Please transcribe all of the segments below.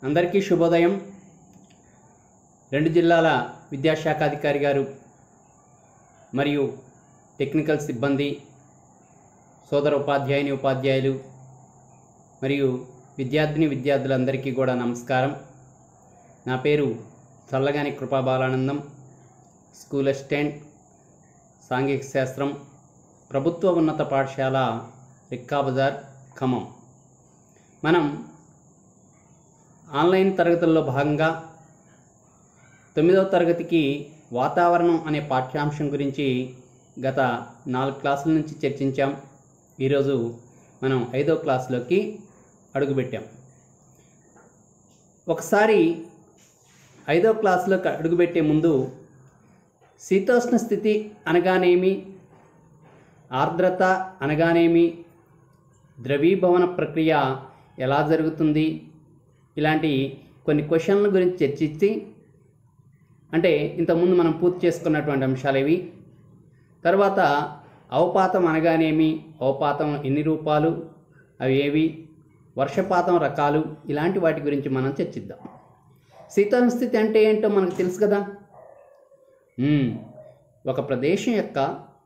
అందరికీ శుభోదయం రెండు జిల్లాల విద్యాశాఖ అధికారి గారు మరియు టెక్నికల్ సిబ్బంది సోదర ఉపాధ్యాయుని ఉపాధ్యాయులు మరియు విద్యార్థిని విద్యార్థులందరికీ కూడా నమస్కారం నా పేరు చల్లగాని కృపాబాలానందం స్కూల్ అసిస్టెంట్ సాంఘిక శాస్త్రం ప్రభుత్వ ఉన్నత పాఠశాల రిక్కా బజార్ ఖమ్మం మనం ఆన్లైన్ తరగతుల్లో భాగంగా తొమ్మిదవ తరగతికి వాతావరణం అనే పాఠ్యాంశం గురించి గత నాలుగు క్లాసుల నుంచి చర్చించాం ఈరోజు మనం ఐదో క్లాసులోకి అడుగుపెట్టాం ఒకసారి ఐదో క్లాసులోకి అడుగుపెట్టే ముందు శీతోష్ణ స్థితి అనగానేమి ఆర్ద్రత అనగానేమి ద్రవీభవన ప్రక్రియ ఎలా జరుగుతుంది ఇలాంటి కొన్ని క్వశ్చన్ల గురించి చర్చించి అంటే ఇంతకుముందు మనం పూర్తి చేసుకున్నటువంటి అంశాలు ఇవి తర్వాత అవపాతం అనగానేమి అవపాతం ఎన్ని రూపాలు అవి ఏవి వర్షపాతం రకాలు ఇలాంటి వాటి గురించి మనం చర్చిద్దాం శీతల స్థితి అంటే ఏంటో మనకు తెలుసు కదా మ్మ్. ఒక ప్రదేశం యొక్క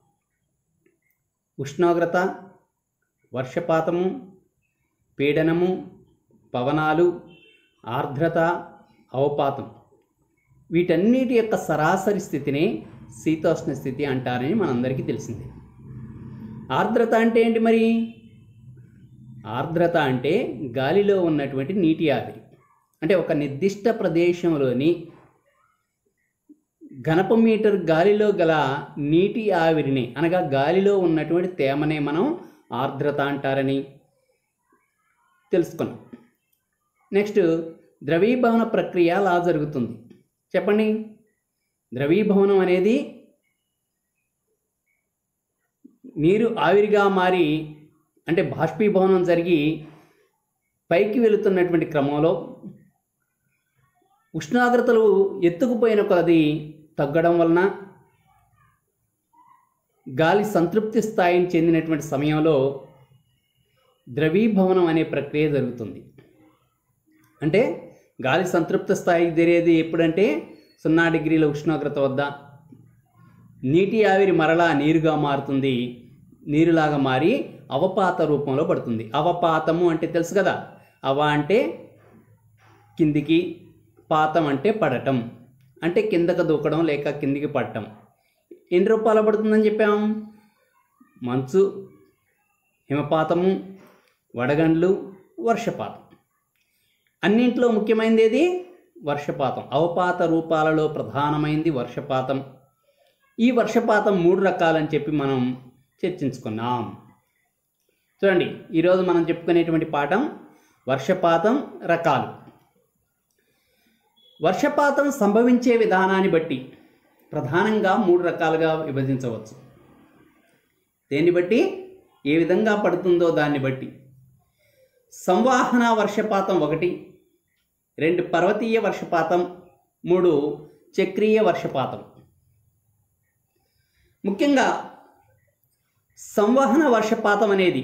ఉష్ణోగ్రత వర్షపాతము పీడనము పవనాలు ఆర్ద్రత అవపాతం వీటన్నిటి యొక్క సరాసరి స్థితిని శీతోష్ణ స్థితి అంటారని మనందరికీ తెలిసింది ఆర్ద్రత అంటే ఏంటి మరి ఆర్ద్రత అంటే గాలిలో ఉన్నటువంటి నీటి ఆవిరి అంటే ఒక నిర్దిష్ట ప్రదేశంలోని ఘనపు మీటర్ గాలిలో గల నీటి ఆవిరిని అనగా గాలిలో ఉన్నటువంటి తేమనే మనం ఆర్ద్రత అంటారని తెలుసుకున్నాం నెక్స్ట్ ద్రవీభవన ప్రక్రియ ఎలా జరుగుతుంది చెప్పండి ద్రవీభవనం అనేది నీరు ఆవిరిగా మారి అంటే బాష్పీభవనం జరిగి పైకి వెళుతున్నటువంటి క్రమంలో ఉష్ణోగ్రతలు ఎత్తుకుపోయిన కొలది తగ్గడం వలన గాలి సంతృప్తి స్థాయిని చెందినటువంటి సమయంలో ద్రవీభవనం అనే ప్రక్రియ జరుగుతుంది అంటే గాలి సంతృప్త స్థాయికి జరిగేది ఎప్పుడంటే సున్నా డిగ్రీల ఉష్ణోగ్రత వద్ద నీటి ఆవిరి మరలా నీరుగా మారుతుంది నీరులాగా మారి అవపాత రూపంలో పడుతుంది అవపాతము అంటే తెలుసు కదా అవ అంటే కిందికి పాతం అంటే పడటం అంటే కిందకు దూకడం లేక కిందికి పడటం ఎన్ని రూపాయలు పడుతుందని చెప్పాం మంచు హిమపాతము వడగండ్లు వర్షపాతం అన్నింట్లో ముఖ్యమైనది ఏది వర్షపాతం అవపాత రూపాలలో ప్రధానమైంది వర్షపాతం ఈ వర్షపాతం మూడు రకాలని చెప్పి మనం చర్చించుకున్నాం చూడండి ఈరోజు మనం చెప్పుకునేటువంటి పాఠం వర్షపాతం రకాలు వర్షపాతం సంభవించే విధానాన్ని బట్టి ప్రధానంగా మూడు రకాలుగా విభజించవచ్చు దేన్ని బట్టి ఏ విధంగా పడుతుందో దాన్ని బట్టి సంవాహన వర్షపాతం ఒకటి రెండు పర్వతీయ వర్షపాతం మూడు చక్రీయ వర్షపాతం ముఖ్యంగా సంవహన వర్షపాతం అనేది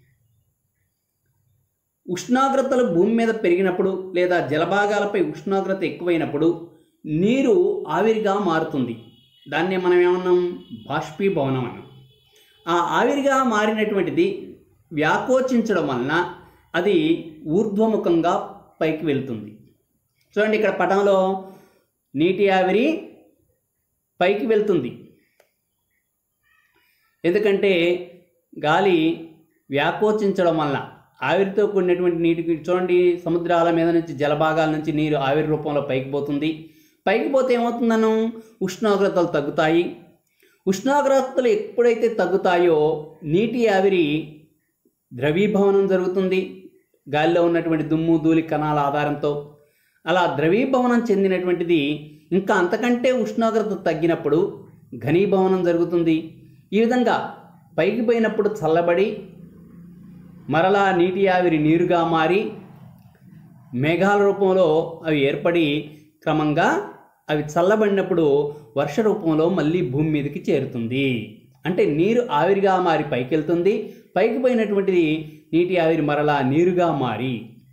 ఉష్ణోగ్రతలు భూమి మీద పెరిగినప్పుడు లేదా జలభాగాలపై ఉష్ణోగ్రత ఎక్కువైనప్పుడు నీరు ఆవిరిగా మారుతుంది దాన్నే మనం ఏమన్నాం బాష్పీభవనం అన్నాం ఆ ఆవిరిగా మారినటువంటిది వ్యాకోచించడం వలన అది ఊర్ధ్వముఖంగా పైకి వెళ్తుంది చూడండి ఇక్కడ పటంలో నీటి ఆవిరి పైకి వెళ్తుంది ఎందుకంటే గాలి వ్యాకోచించడం వలన ఆవిరితో కూడినటువంటి నీటికి చూడండి సముద్రాల మీద నుంచి జలభాగాల నుంచి నీరు ఆవిరి రూపంలో పైకి పోతుంది పైకి పోతే ఏమవుతుందను ఉష్ణోగ్రతలు తగ్గుతాయి ఉష్ణోగ్రతలు ఎప్పుడైతే తగ్గుతాయో నీటి ఆవిరి ద్రవీభవనం జరుగుతుంది గాలిలో ఉన్నటువంటి దుమ్ము ధూళి కణాల ఆధారంతో అలా ద్రవీభవనం చెందినటువంటిది ఇంకా అంతకంటే ఉష్ణోగ్రత తగ్గినప్పుడు ఘనీభవనం జరుగుతుంది ఈ విధంగా పైకి పోయినప్పుడు చల్లబడి మరలా నీటి ఆవిరి నీరుగా మారి మేఘాల రూపంలో అవి ఏర్పడి క్రమంగా అవి చల్లబడినప్పుడు వర్ష రూపంలో మళ్ళీ భూమి మీదకి చేరుతుంది అంటే నీరు ఆవిరిగా మారి పైకి వెళ్తుంది పైకి పోయినటువంటిది నీటి ఆవిరి మరలా నీరుగా మారి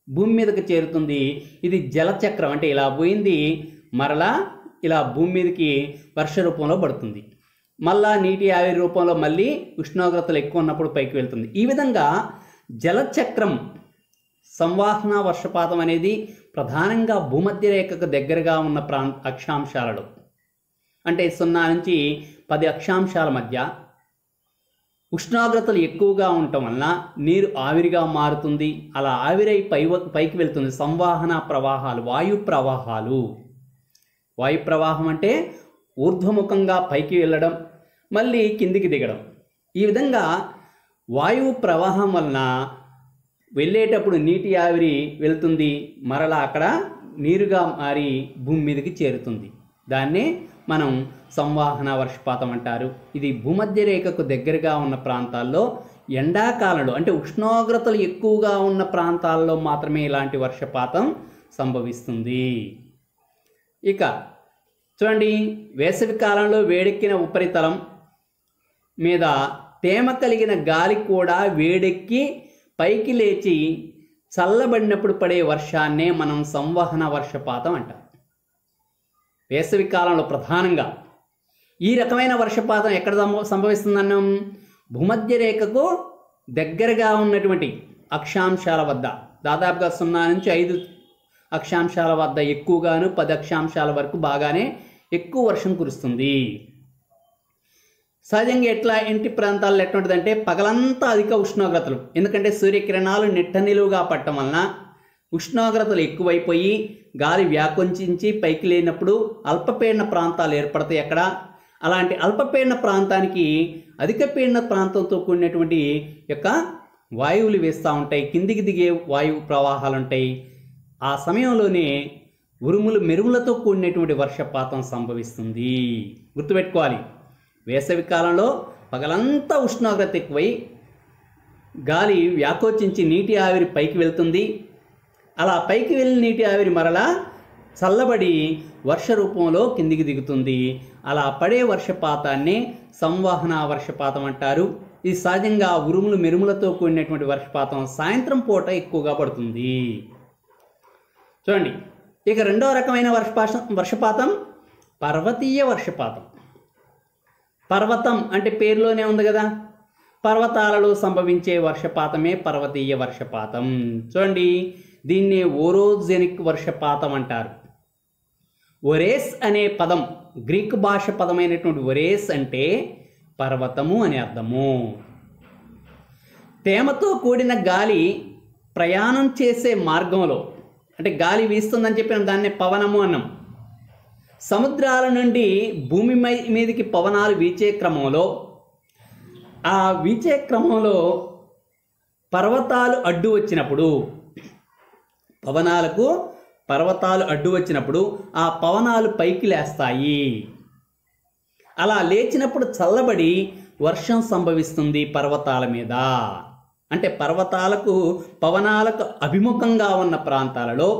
భూమి మీదకి చేరుతుంది ఇది జలచక్రం అంటే ఇలా పోయింది మరలా ఇలా భూమి మీదకి వర్ష రూపంలో పడుతుంది మళ్ళా నీటి ఆవిరి రూపంలో మళ్ళీ ఉష్ణోగ్రతలు ఎక్కువ ఉన్నప్పుడు పైకి వెళ్తుంది ఈ విధంగా జలచక్రం సంవాహన వర్షపాతం అనేది ప్రధానంగా భూమధ్య రేఖకు దగ్గరగా ఉన్న ప్రాంత అక్షాంశాలలో అంటే సున్నా నుంచి పది అక్షాంశాల మధ్య ఉష్ణోగ్రతలు ఎక్కువగా ఉండటం వలన నీరు ఆవిరిగా మారుతుంది అలా ఆవిరై పై పైకి వెళ్తుంది సంవాహన ప్రవాహాలు వాయు ప్రవాహాలు వాయు ప్రవాహం అంటే ఊర్ధ్వముఖంగా పైకి వెళ్ళడం మళ్ళీ కిందికి దిగడం ఈ విధంగా వాయువు ప్రవాహం వలన వెళ్ళేటప్పుడు నీటి ఆవిరి వెళ్తుంది మరలా అక్కడ నీరుగా మారి భూమి మీదకి చేరుతుంది దాన్నే మనం సంవాహన వర్షపాతం అంటారు ఇది భూమధ్య రేఖకు దగ్గరగా ఉన్న ప్రాంతాల్లో ఎండాకాలంలో అంటే ఉష్ణోగ్రతలు ఎక్కువగా ఉన్న ప్రాంతాల్లో మాత్రమే ఇలాంటి వర్షపాతం సంభవిస్తుంది ఇక చూడండి వేసవి కాలంలో వేడెక్కిన ఉపరితలం మీద తేమ కలిగిన గాలి కూడా వేడెక్కి పైకి లేచి చల్లబడినప్పుడు పడే వర్షాన్నే మనం సంవహన వర్షపాతం అంటాం వేసవి కాలంలో ప్రధానంగా ఈ రకమైన వర్షపాతం ఎక్కడ సంభ- సంభవిస్తుందన్నాం భూమధ్య రేఖకు దగ్గరగా ఉన్నటువంటి అక్షాంశాల వద్ద దాదాపుగా సున్నా నుంచి ఐదు అక్షాంశాల వద్ద ఎక్కువగాను పది అక్షాంశాల వరకు బాగానే ఎక్కువ వర్షం కురుస్తుంది సహజంగా ఎట్లా ఇంటి ప్రాంతాల్లో ఎటువంటిదంటే పగలంతా అధిక ఉష్ణోగ్రతలు ఎందుకంటే సూర్యకిరణాలు నిట్ట నిలువుగా పట్టడం వలన ఉష్ణోగ్రతలు ఎక్కువైపోయి గాలి వ్యాకొంచి పైకి లేనప్పుడు అల్పపీడన ప్రాంతాలు ఏర్పడతాయి అక్కడ అలాంటి అల్పపీడన ప్రాంతానికి అధిక పీడన ప్రాంతంతో కూడినటువంటి యొక్క వాయువులు వేస్తూ ఉంటాయి కిందికి దిగే వాయువు ప్రవాహాలు ఉంటాయి ఆ సమయంలోనే ఉరుములు మెరుములతో కూడినటువంటి వర్షపాతం సంభవిస్తుంది గుర్తుపెట్టుకోవాలి వేసవి కాలంలో పగలంతా ఉష్ణోగ్రత ఎక్కువై గాలి వ్యాకోచించి నీటి ఆవిరి పైకి వెళ్తుంది అలా పైకి వెళ్ళిన నీటి ఆవిరి మరలా చల్లబడి వర్ష రూపంలో కిందికి దిగుతుంది అలా పడే వర్షపాతాన్ని సంవాహన వర్షపాతం అంటారు ఇది సహజంగా ఉరుములు మెరుములతో కూడినటువంటి వర్షపాతం సాయంత్రం పూట ఎక్కువగా పడుతుంది చూడండి ఇక రెండో రకమైన వర్షపాతం వర్షపాతం పర్వతీయ వర్షపాతం పర్వతం అంటే పేరులోనే ఉంది కదా పర్వతాలలో సంభవించే వర్షపాతమే పర్వతీయ వర్షపాతం చూడండి దీన్ని ఓరోజెనిక్ వర్షపాతం అంటారు ఒరేస్ అనే పదం గ్రీక్ భాష పదమైనటువంటి ఒరేస్ అంటే పర్వతము అని అర్థము తేమతో కూడిన గాలి ప్రయాణం చేసే మార్గంలో అంటే గాలి వీస్తుందని చెప్పిన దాన్ని పవనము అన్నాం సముద్రాల నుండి భూమి మై- మీదకి పవనాలు వీచే క్రమంలో ఆ వీచే క్రమంలో పర్వతాలు అడ్డు వచ్చినప్పుడు పవనాలకు పర్వతాలు అడ్డు వచ్చినప్పుడు ఆ పవనాలు పైకి లేస్తాయి అలా లేచినప్పుడు చల్లబడి వర్షం సంభవిస్తుంది పర్వతాల మీద అంటే పర్వతాలకు పవనాలకు అభిముఖంగా ఉన్న ప్రాంతాలలో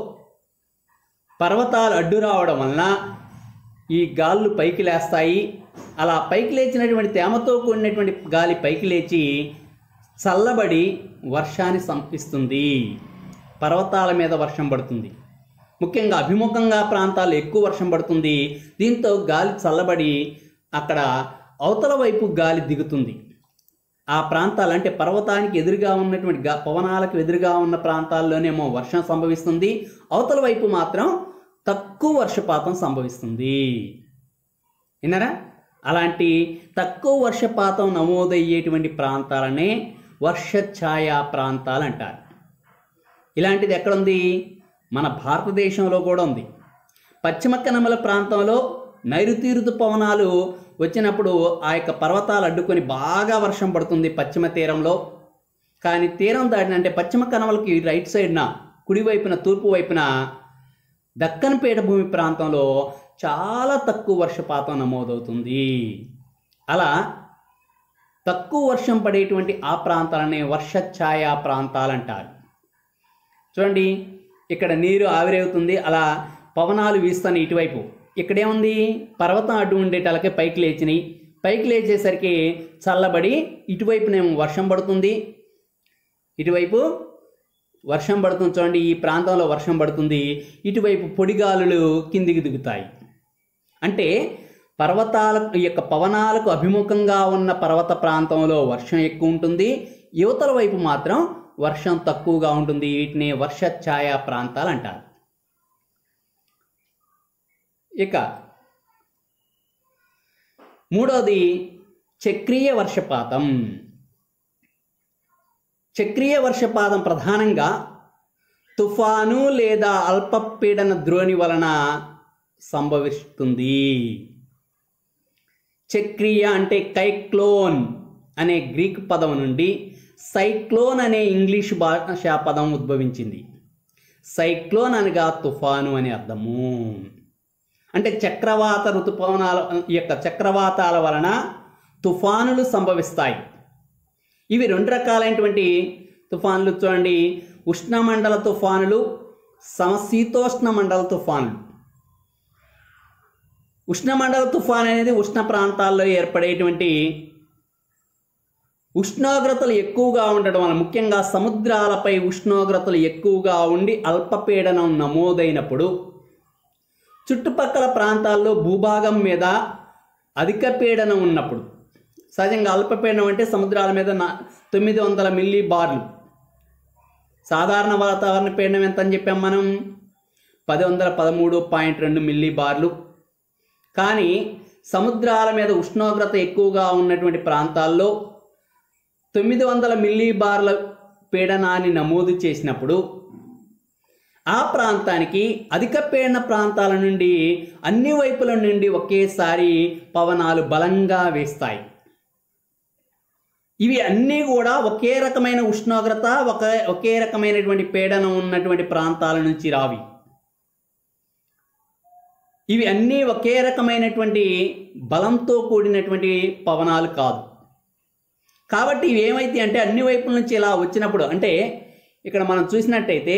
పర్వతాలు అడ్డు రావడం వలన ఈ గాళ్ళు పైకి లేస్తాయి అలా పైకి లేచినటువంటి తేమతో కూడినటువంటి గాలి పైకి లేచి చల్లబడి వర్షాన్ని సంపిస్తుంది పర్వతాల మీద వర్షం పడుతుంది ముఖ్యంగా అభిముఖంగా ప్రాంతాలు ఎక్కువ వర్షం పడుతుంది దీంతో గాలి చల్లబడి అక్కడ అవతల వైపు గాలి దిగుతుంది ఆ ప్రాంతాలు అంటే పర్వతానికి ఎదురుగా ఉన్నటువంటి గా పవనాలకు ఎదురుగా ఉన్న ప్రాంతాల్లోనేమో వర్షం సంభవిస్తుంది అవతల వైపు మాత్రం తక్కువ వర్షపాతం సంభవిస్తుంది విన్నారా అలాంటి తక్కువ వర్షపాతం నమోదయ్యేటువంటి ప్రాంతాలనే వర్షఛాయా ప్రాంతాలు అంటారు ఇలాంటిది ఎక్కడుంది మన భారతదేశంలో కూడా ఉంది పశ్చిమ కనుమల ప్రాంతంలో నైరుతి ఋతుపవనాలు వచ్చినప్పుడు ఆ యొక్క పర్వతాలు అడ్డుకొని బాగా వర్షం పడుతుంది పశ్చిమ తీరంలో కానీ తీరం దాటిన అంటే పశ్చిమ కనుమలకి రైట్ సైడ్న కుడివైపున తూర్పు వైపున దక్కన్ పీఠభూమి ప్రాంతంలో చాలా తక్కువ వర్షపాతం నమోదవుతుంది అలా తక్కువ వర్షం పడేటువంటి ఆ ప్రాంతాలనే వర్షఛాయా ప్రాంతాలు అంటారు చూడండి ఇక్కడ నీరు ఆవిరవుతుంది అలా పవనాలు వీస్తాయి ఇటువైపు ఇక్కడేముంది పర్వతం అడ్డు ఉండేటాలకే పైకి లేచినాయి పైకి లేచేసరికి చల్లబడి ఇటువైపునేమో వర్షం పడుతుంది ఇటువైపు వర్షం పడుతుంది చూడండి ఈ ప్రాంతంలో వర్షం పడుతుంది ఇటువైపు పొడిగాలులు కిందికి దిగుతాయి అంటే పర్వతాల ఈ యొక్క పవనాలకు అభిముఖంగా ఉన్న పర్వత ప్రాంతంలో వర్షం ఎక్కువ ఉంటుంది యువతల వైపు మాత్రం వర్షం తక్కువగా ఉంటుంది వీటిని వర్ష ఛాయా ప్రాంతాలు అంటారు ఇక మూడవది చక్రీయ వర్షపాతం చక్రీయ వర్షపాతం ప్రధానంగా తుఫాను లేదా అల్పపీడన ద్రోణి వలన సంభవిస్తుంది చక్రీయ అంటే కైక్లోన్ అనే గ్రీక్ పదం నుండి సైక్లోన్ అనే ఇంగ్లీష్ భాషా పదం ఉద్భవించింది సైక్లోన్ అనగా తుఫాను అని అర్థము అంటే చక్రవాత ఋతుపవనాల ఈ యొక్క చక్రవాతాల వలన తుఫానులు సంభవిస్తాయి ఇవి రెండు రకాలైనటువంటి తుఫానులు చూడండి ఉష్ణమండల తుఫానులు సమశీతోష్ణ మండల తుఫానులు ఉష్ణమండల తుఫాన్ అనేది ఉష్ణ ప్రాంతాల్లో ఏర్పడేటువంటి ఉష్ణోగ్రతలు ఎక్కువగా ఉండడం వల్ల ముఖ్యంగా సముద్రాలపై ఉష్ణోగ్రతలు ఎక్కువగా ఉండి అల్పపీడనం నమోదైనప్పుడు చుట్టుపక్కల ప్రాంతాల్లో భూభాగం మీద అధిక పీడనం ఉన్నప్పుడు సహజంగా అల్పపీడనం అంటే సముద్రాల మీద నా తొమ్మిది వందల మిల్లీ బార్లు సాధారణ వాతావరణ పీడనం ఎంత అని చెప్పాం మనం పది వందల పదమూడు పాయింట్ రెండు మిల్లీ బార్లు కానీ సముద్రాల మీద ఉష్ణోగ్రత ఎక్కువగా ఉన్నటువంటి ప్రాంతాల్లో తొమ్మిది వందల మిల్లీ బార్ల పీడనాన్ని నమోదు చేసినప్పుడు ఆ ప్రాంతానికి అధిక పీడన ప్రాంతాల నుండి అన్ని వైపుల నుండి ఒకేసారి పవనాలు బలంగా వేస్తాయి ఇవి అన్నీ కూడా ఒకే రకమైన ఉష్ణోగ్రత ఒక ఒకే రకమైనటువంటి పీడనం ఉన్నటువంటి ప్రాంతాల నుంచి రావి ఇవి అన్నీ ఒకే రకమైనటువంటి బలంతో కూడినటువంటి పవనాలు కాదు కాబట్టి ఇవి ఏమైతే అంటే అన్ని వైపుల నుంచి ఇలా వచ్చినప్పుడు అంటే ఇక్కడ మనం చూసినట్టయితే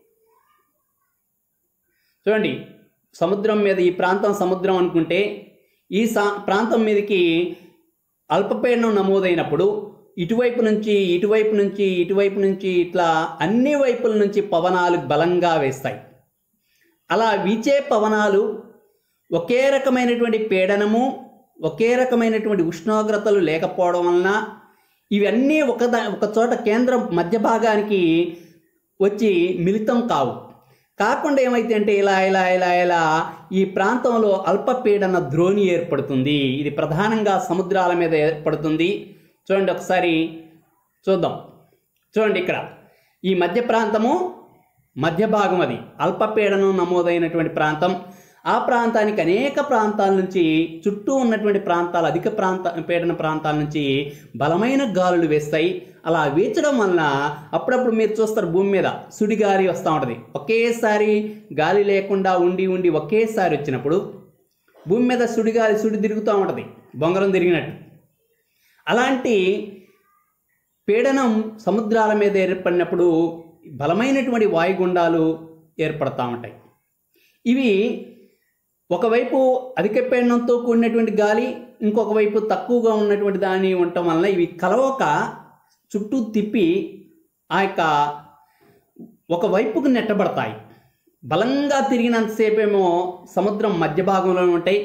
చూడండి సముద్రం మీద ఈ ప్రాంతం సముద్రం అనుకుంటే ఈ సా ప్రాంతం మీదకి అల్పపీడనం నమోదైనప్పుడు ఇటువైపు నుంచి ఇటువైపు నుంచి ఇటువైపు నుంచి ఇట్లా అన్ని వైపుల నుంచి పవనాలు బలంగా వేస్తాయి అలా వీచే పవనాలు ఒకే రకమైనటువంటి పీడనము ఒకే రకమైనటువంటి ఉష్ణోగ్రతలు లేకపోవడం వలన ఇవన్నీ ఒకదా ఒక చోట కేంద్రం మధ్య భాగానికి వచ్చి మిళితం కావు కాకుండా ఏమైతే అంటే ఇలా ఇలా ఇలా ఇలా ఈ ప్రాంతంలో అల్పపీడన ద్రోణి ఏర్పడుతుంది ఇది ప్రధానంగా సముద్రాల మీద ఏర్పడుతుంది చూడండి ఒకసారి చూద్దాం చూడండి ఇక్కడ ఈ మధ్య ప్రాంతము మధ్య భాగం అది అల్పపీడనం నమోదైనటువంటి ప్రాంతం ఆ ప్రాంతానికి అనేక ప్రాంతాల నుంచి చుట్టూ ఉన్నటువంటి ప్రాంతాలు అధిక ప్రాంత పీడన ప్రాంతాల నుంచి బలమైన గాలులు వేస్తాయి అలా వీచడం వలన అప్పుడప్పుడు మీరు చూస్తారు భూమి మీద సుడిగాలి వస్తూ ఉంటుంది ఒకేసారి గాలి లేకుండా ఉండి ఉండి ఒకేసారి వచ్చినప్పుడు భూమి మీద సుడిగాలి సుడి తిరుగుతూ ఉంటుంది బొంగరం తిరిగినట్టు అలాంటి పీడనం సముద్రాల మీద ఏర్పడినప్పుడు బలమైనటువంటి వాయుగుండాలు ఏర్పడతా ఉంటాయి ఇవి ఒకవైపు అధిక పీడనంతో కూడినటువంటి గాలి ఇంకొక వైపు తక్కువగా ఉన్నటువంటి దాని ఉండటం వలన ఇవి కలవక చుట్టూ తిప్పి ఆ యొక్క ఒక వైపుకు నెట్టబడతాయి బలంగా తిరిగినంతసేపేమో సముద్రం మధ్య భాగంలో ఉంటాయి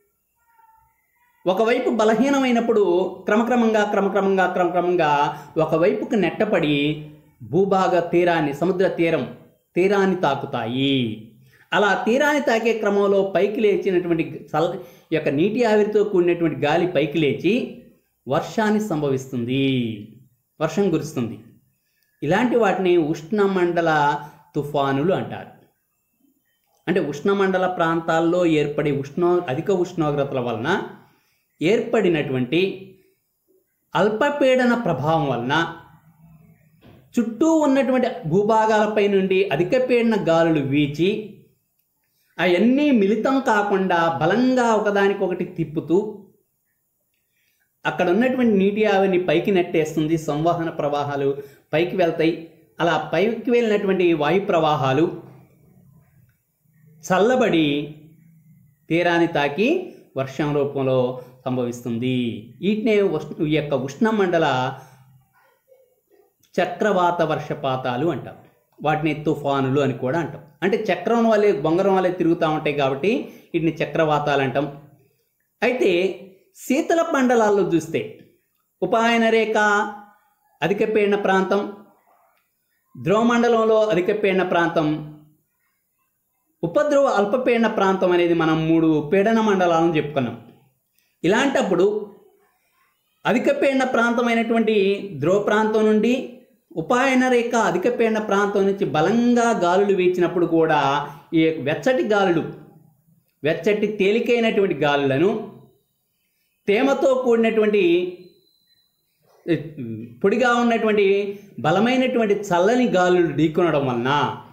ఒకవైపు బలహీనమైనప్పుడు క్రమక్రమంగా క్రమక్రమంగా క్రమక్రమంగా ఒకవైపుకు నెట్టపడి భూభాగ తీరాన్ని సముద్ర తీరం తీరాన్ని తాకుతాయి అలా తీరాన్ని తాకే క్రమంలో పైకి లేచినటువంటి చల్ ఈ యొక్క నీటి ఆవిరితో కూడినటువంటి గాలి పైకి లేచి వర్షాన్ని సంభవిస్తుంది వర్షం కురుస్తుంది ఇలాంటి వాటిని ఉష్ణమండల తుఫానులు అంటారు అంటే ఉష్ణమండల ప్రాంతాల్లో ఏర్పడే ఉష్ణో అధిక ఉష్ణోగ్రతల వలన ఏర్పడినటువంటి అల్పపీడన ప్రభావం వలన చుట్టూ ఉన్నటువంటి భూభాగాలపై నుండి అధిక పీడన గాలులు వీచి అవన్నీ మిళితం కాకుండా బలంగా ఒకదానికొకటి తిప్పుతూ అక్కడ ఉన్నటువంటి నీటి ఆవిరిని పైకి నెట్టేస్తుంది సంవహన ప్రవాహాలు పైకి వెళ్తాయి అలా పైకి వెళ్ళినటువంటి వాయు ప్రవాహాలు చల్లబడి తీరాన్ని తాకి వర్షం రూపంలో సంభవిస్తుంది వీటినే ఉష్ణ ఈ యొక్క ఉష్ణమండల చక్రవాత వర్షపాతాలు అంటాం వాటిని తుఫానులు అని కూడా అంటాం అంటే చక్రం వల్లే బొంగరం వల్లే తిరుగుతూ ఉంటాయి కాబట్టి వీటిని చక్రవాతాలు అంటాం అయితే శీతల మండలాల్లో చూస్తే ఉపాయన రేఖ అధిక పీడన ప్రాంతం ధ్రువమండలంలో అధిక పీడన ప్రాంతం ఉపద్రవ అల్పపీడన ప్రాంతం అనేది మనం మూడు పీడన మండలాలను చెప్పుకున్నాం ఇలాంటప్పుడు అధిక పీడన ప్రాంతమైనటువంటి ధ్రువ ప్రాంతం నుండి ఉపాయన రేఖ అధిక పీడన ప్రాంతం నుంచి బలంగా గాలులు వీచినప్పుడు కూడా ఈ వెచ్చటి గాలులు వెచ్చటి తేలికైనటువంటి గాలులను తేమతో కూడినటువంటి ఏ, పొడిగా ఉన్నటువంటి బలమైనటువంటి చల్లని గాలులు ఢీకొనడం వలన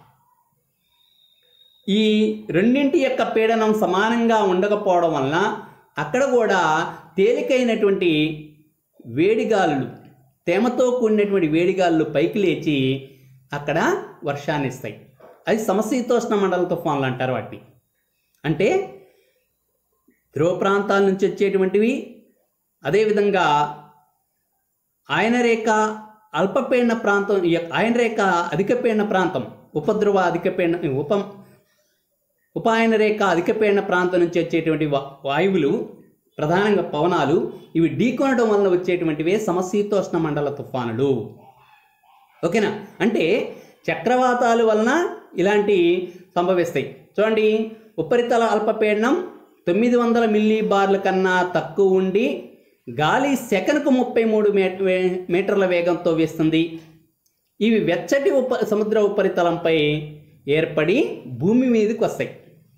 ఈ రెండింటి యొక్క పీడనం సమానంగా ఉండకపోవడం వలన అక్కడ కూడా తేలికైనటువంటి వేడిగాలులు తేమతో కూడినటువంటి వేడిగాలులు పైకి లేచి అక్కడ వర్షాన్ని ఇస్తాయి అది సమశీతోష్ణ మండల తుఫాన్లు అంటారు వాటిని అంటే ధ్రువ ప్రాంతాల నుంచి వచ్చేటువంటివి అదేవిధంగా ఆయన రేఖ అల్పపీడన ప్రాంతం ఈ యొక్క ఆయన రేఖ అధిక పీడన ప్రాంతం ఉపద్రవ అధిక పీడన ఉప ఉపాయన రేఖ అధిక పీడన ప్రాంతం నుంచి వచ్చేటువంటి వా- వాయువులు ప్రధానంగా పవనాలు ఇవి ఢీకొనడం వలన వచ్చేటువంటివే సమశీతోష్ణ మండల తుఫానులు ఓకేనా అంటే చక్రవాతాలు వలన ఇలాంటి సంభవిస్తాయి చూడండి ఉపరితల అల్పపీడనం తొమ్మిది వందల మిల్లీ బార్ల కన్నా తక్కువ ఉండి గాలి సెకనుకు ముప్పై మూడు మీటర్ల వేగంతో వీస్తుంది ఇవి వెచ్చటి ఉప సముద్ర ఉపరితలంపై ఏర్పడి భూమి మీదకి వస్తాయి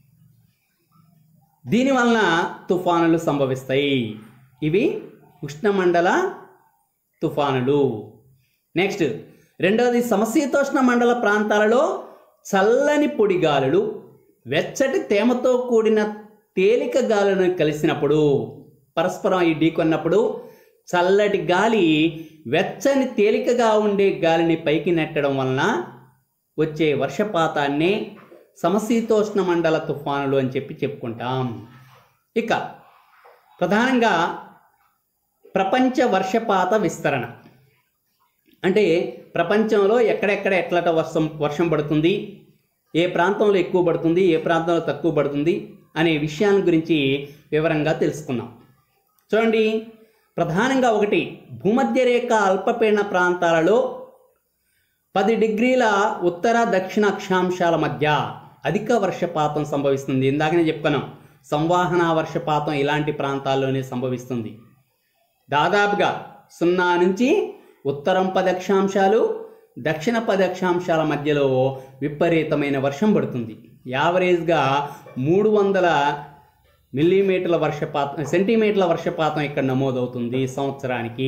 దీనివలన తుఫానులు సంభవిస్తాయి ఇవి ఉష్ణమండల తుఫానులు నెక్స్ట్ రెండవది సమశీతోష్ణ మండల ప్రాంతాలలో చల్లని పొడి గాలులు వెచ్చటి తేమతో కూడిన తేలిక గాలులను కలిసినప్పుడు పరస్పరం ఈ ఢీకొన్నప్పుడు చల్లటి గాలి వెచ్చని తేలికగా ఉండే గాలిని పైకి నెట్టడం వలన వచ్చే వర్షపాతాన్ని సమశీతోష్ణ మండల తుఫానులు అని చెప్పి చెప్పుకుంటాం ఇక ప్రధానంగా ప్రపంచ వర్షపాత విస్తరణ అంటే ప్రపంచంలో ఎక్కడెక్కడ ఎట్లట వర్షం వర్షం పడుతుంది ఏ ప్రాంతంలో ఎక్కువ పడుతుంది ఏ ప్రాంతంలో తక్కువ పడుతుంది అనే విషయాల గురించి వివరంగా తెలుసుకున్నాం చూడండి ప్రధానంగా ఒకటి భూమధ్య రేఖ అల్పపీడన ప్రాంతాలలో పది డిగ్రీల ఉత్తర దక్షిణ అక్షాంశాల మధ్య అధిక వర్షపాతం సంభవిస్తుంది ఇందాకనే చెప్పుకున్నాం సంవాహన వర్షపాతం ఇలాంటి ప్రాంతాల్లోనే సంభవిస్తుంది దాదాపుగా సున్నా నుంచి ఉత్తరం పది అక్షాంశాలు దక్షిణ పది అక్షాంశాల మధ్యలో విపరీతమైన వర్షం పడుతుంది యావరేజ్గా మూడు వందల మిల్లీమీటర్ల వర్షపాతం సెంటీమీటర్ల వర్షపాతం ఇక్కడ నమోదవుతుంది సంవత్సరానికి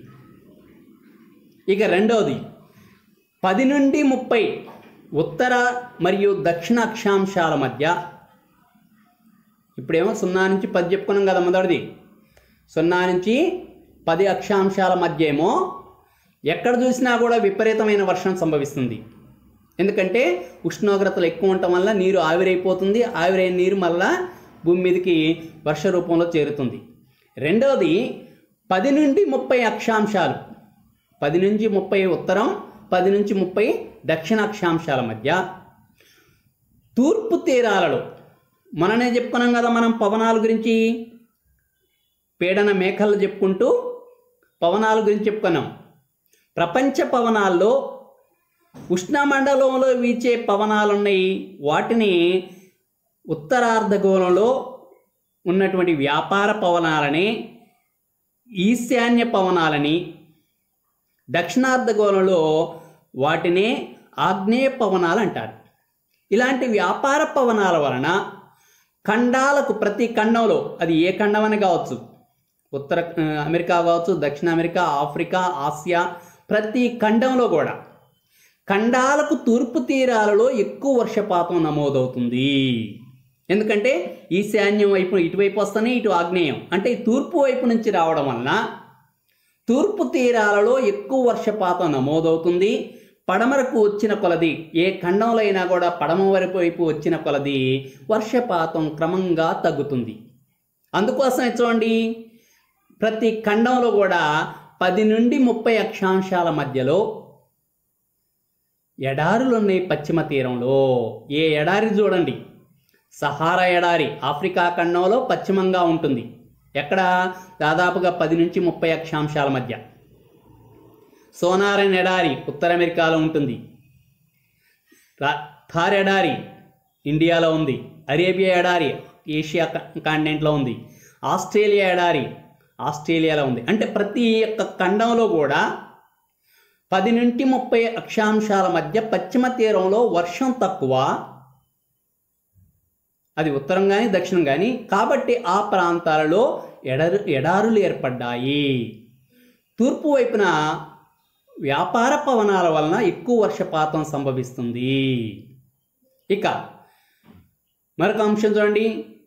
ఇక రెండవది పది నుండి ముప్పై ఉత్తర మరియు దక్షిణ అక్షాంశాల మధ్య ఇప్పుడేమో సున్నా నుంచి పది చెప్పుకున్నాం కదా మొదటిది సున్నా నుంచి పది అక్షాంశాల మధ్య ఏమో ఎక్కడ చూసినా కూడా విపరీతమైన వర్షం సంభవిస్తుంది ఎందుకంటే ఉష్ణోగ్రతలు ఎక్కువ ఉండటం వల్ల నీరు ఆవిరైపోతుంది ఆవిరైన నీరు మళ్ళా భూమి మీదకి వర్ష రూపంలో చేరుతుంది రెండవది పది నుండి ముప్పై అక్షాంశాలు పది నుంచి ముప్పై ఉత్తరం పది నుంచి ముప్పై దక్షిణ అక్షాంశాల మధ్య తూర్పు తీరాలలో మననే చెప్పుకున్నాం కదా మనం పవనాల గురించి పీడన మేఘాలు చెప్పుకుంటూ పవనాల గురించి చెప్పుకున్నాం ప్రపంచ పవనాల్లో ఉష్ణమండలంలో వీచే పవనాలు ఉన్నాయి వాటిని ఉత్తరార్ధగోళంలో ఉన్నటువంటి వ్యాపార పవనాలని ఈశాన్య పవనాలని దక్షిణార్ధగోళంలో వాటినే ఆగ్నేయ పవనాలు అంటారు ఇలాంటి వ్యాపార పవనాల వలన ఖండాలకు ప్రతి ఖండంలో అది ఏ ఖండం అని కావచ్చు ఉత్తర ఆ, అమెరికా కావచ్చు దక్షిణ అమెరికా ఆఫ్రికా ఆసియా ప్రతి ఖండంలో కూడా ఖండాలకు తూర్పు తీరాలలో ఎక్కువ వర్షపాతం నమోదవుతుంది ఎందుకంటే ఈశాన్యం వైపు ఇటువైపు వస్తేనే ఇటు ఆగ్నేయం అంటే ఈ తూర్పు వైపు నుంచి రావడం వలన తూర్పు తీరాలలో ఎక్కువ వర్షపాతం నమోదవుతుంది పడమరకు వచ్చిన కొలది ఏ ఖండంలో అయినా కూడా పడమ వరకు వైపు వచ్చిన కొలది వర్షపాతం క్రమంగా తగ్గుతుంది అందుకోసమే చూడండి ప్రతి ఖండంలో కూడా పది నుండి ముప్పై అక్షాంశాల మధ్యలో ఎడారులు ఉన్నాయి పశ్చిమ తీరంలో ఏ ఎడారి చూడండి సహారా ఎడారి ఆఫ్రికా ఖండంలో పశ్చిమంగా ఉంటుంది ఎక్కడ దాదాపుగా పది నుంచి ముప్పై అక్షాంశాల మధ్య సోనారన్ ఎడారి ఉత్తర అమెరికాలో ఉంటుంది రా- థార్ ఎడారి ఇండియాలో ఉంది అరేబియా ఎడారి ఏషియా కాంటినెంట్లో ఉంది ఆస్ట్రేలియా ఎడారి ఆస్ట్రేలియాలో ఉంది అంటే ప్రతి ఒక్క ఖండంలో కూడా పది నుండి ముప్పై అక్షాంశాల మధ్య పశ్చిమ తీరంలో వర్షం తక్కువ అది ఉత్తరం కానీ దక్షిణం కానీ కాబట్టి ఆ ప్రాంతాలలో ఎడరు ఎడారులు ఏర్పడ్డాయి తూర్పు వైపున వ్యాపార పవనాల వలన ఎక్కువ వర్షపాతం సంభవిస్తుంది ఇక మరొక అంశం చూడండి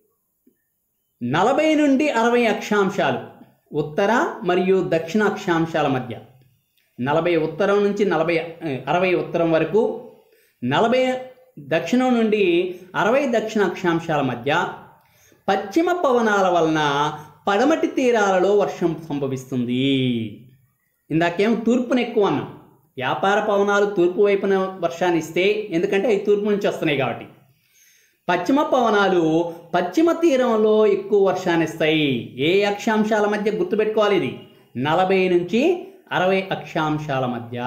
నలభై నుండి అరవై అక్షాంశాలు ఉత్తర మరియు దక్షిణ అక్షాంశాల మధ్య నలభై ఉత్తరం నుంచి నలభై ఏ, అరవై ఉత్తరం వరకు నలభై దక్షిణం నుండి అరవై దక్షిణ అక్షాంశాల మధ్య పశ్చిమ పవనాల వలన పడమటి తీరాలలో వర్షం సంభవిస్తుంది ఇందాకేం తూర్పున ఎక్కువ అన్నాం వ్యాపార పవనాలు తూర్పు వైపున వర్షాన్ని ఇస్తే ఎందుకంటే అవి తూర్పు నుంచి వస్తున్నాయి కాబట్టి పశ్చిమ పవనాలు పశ్చిమ తీరంలో ఎక్కువ వర్షాన్ని ఇస్తాయి ఏ అక్షాంశాల మధ్య గుర్తుపెట్టుకోవాలి ఇది నలభై నుంచి అరవై అక్షాంశాల మధ్య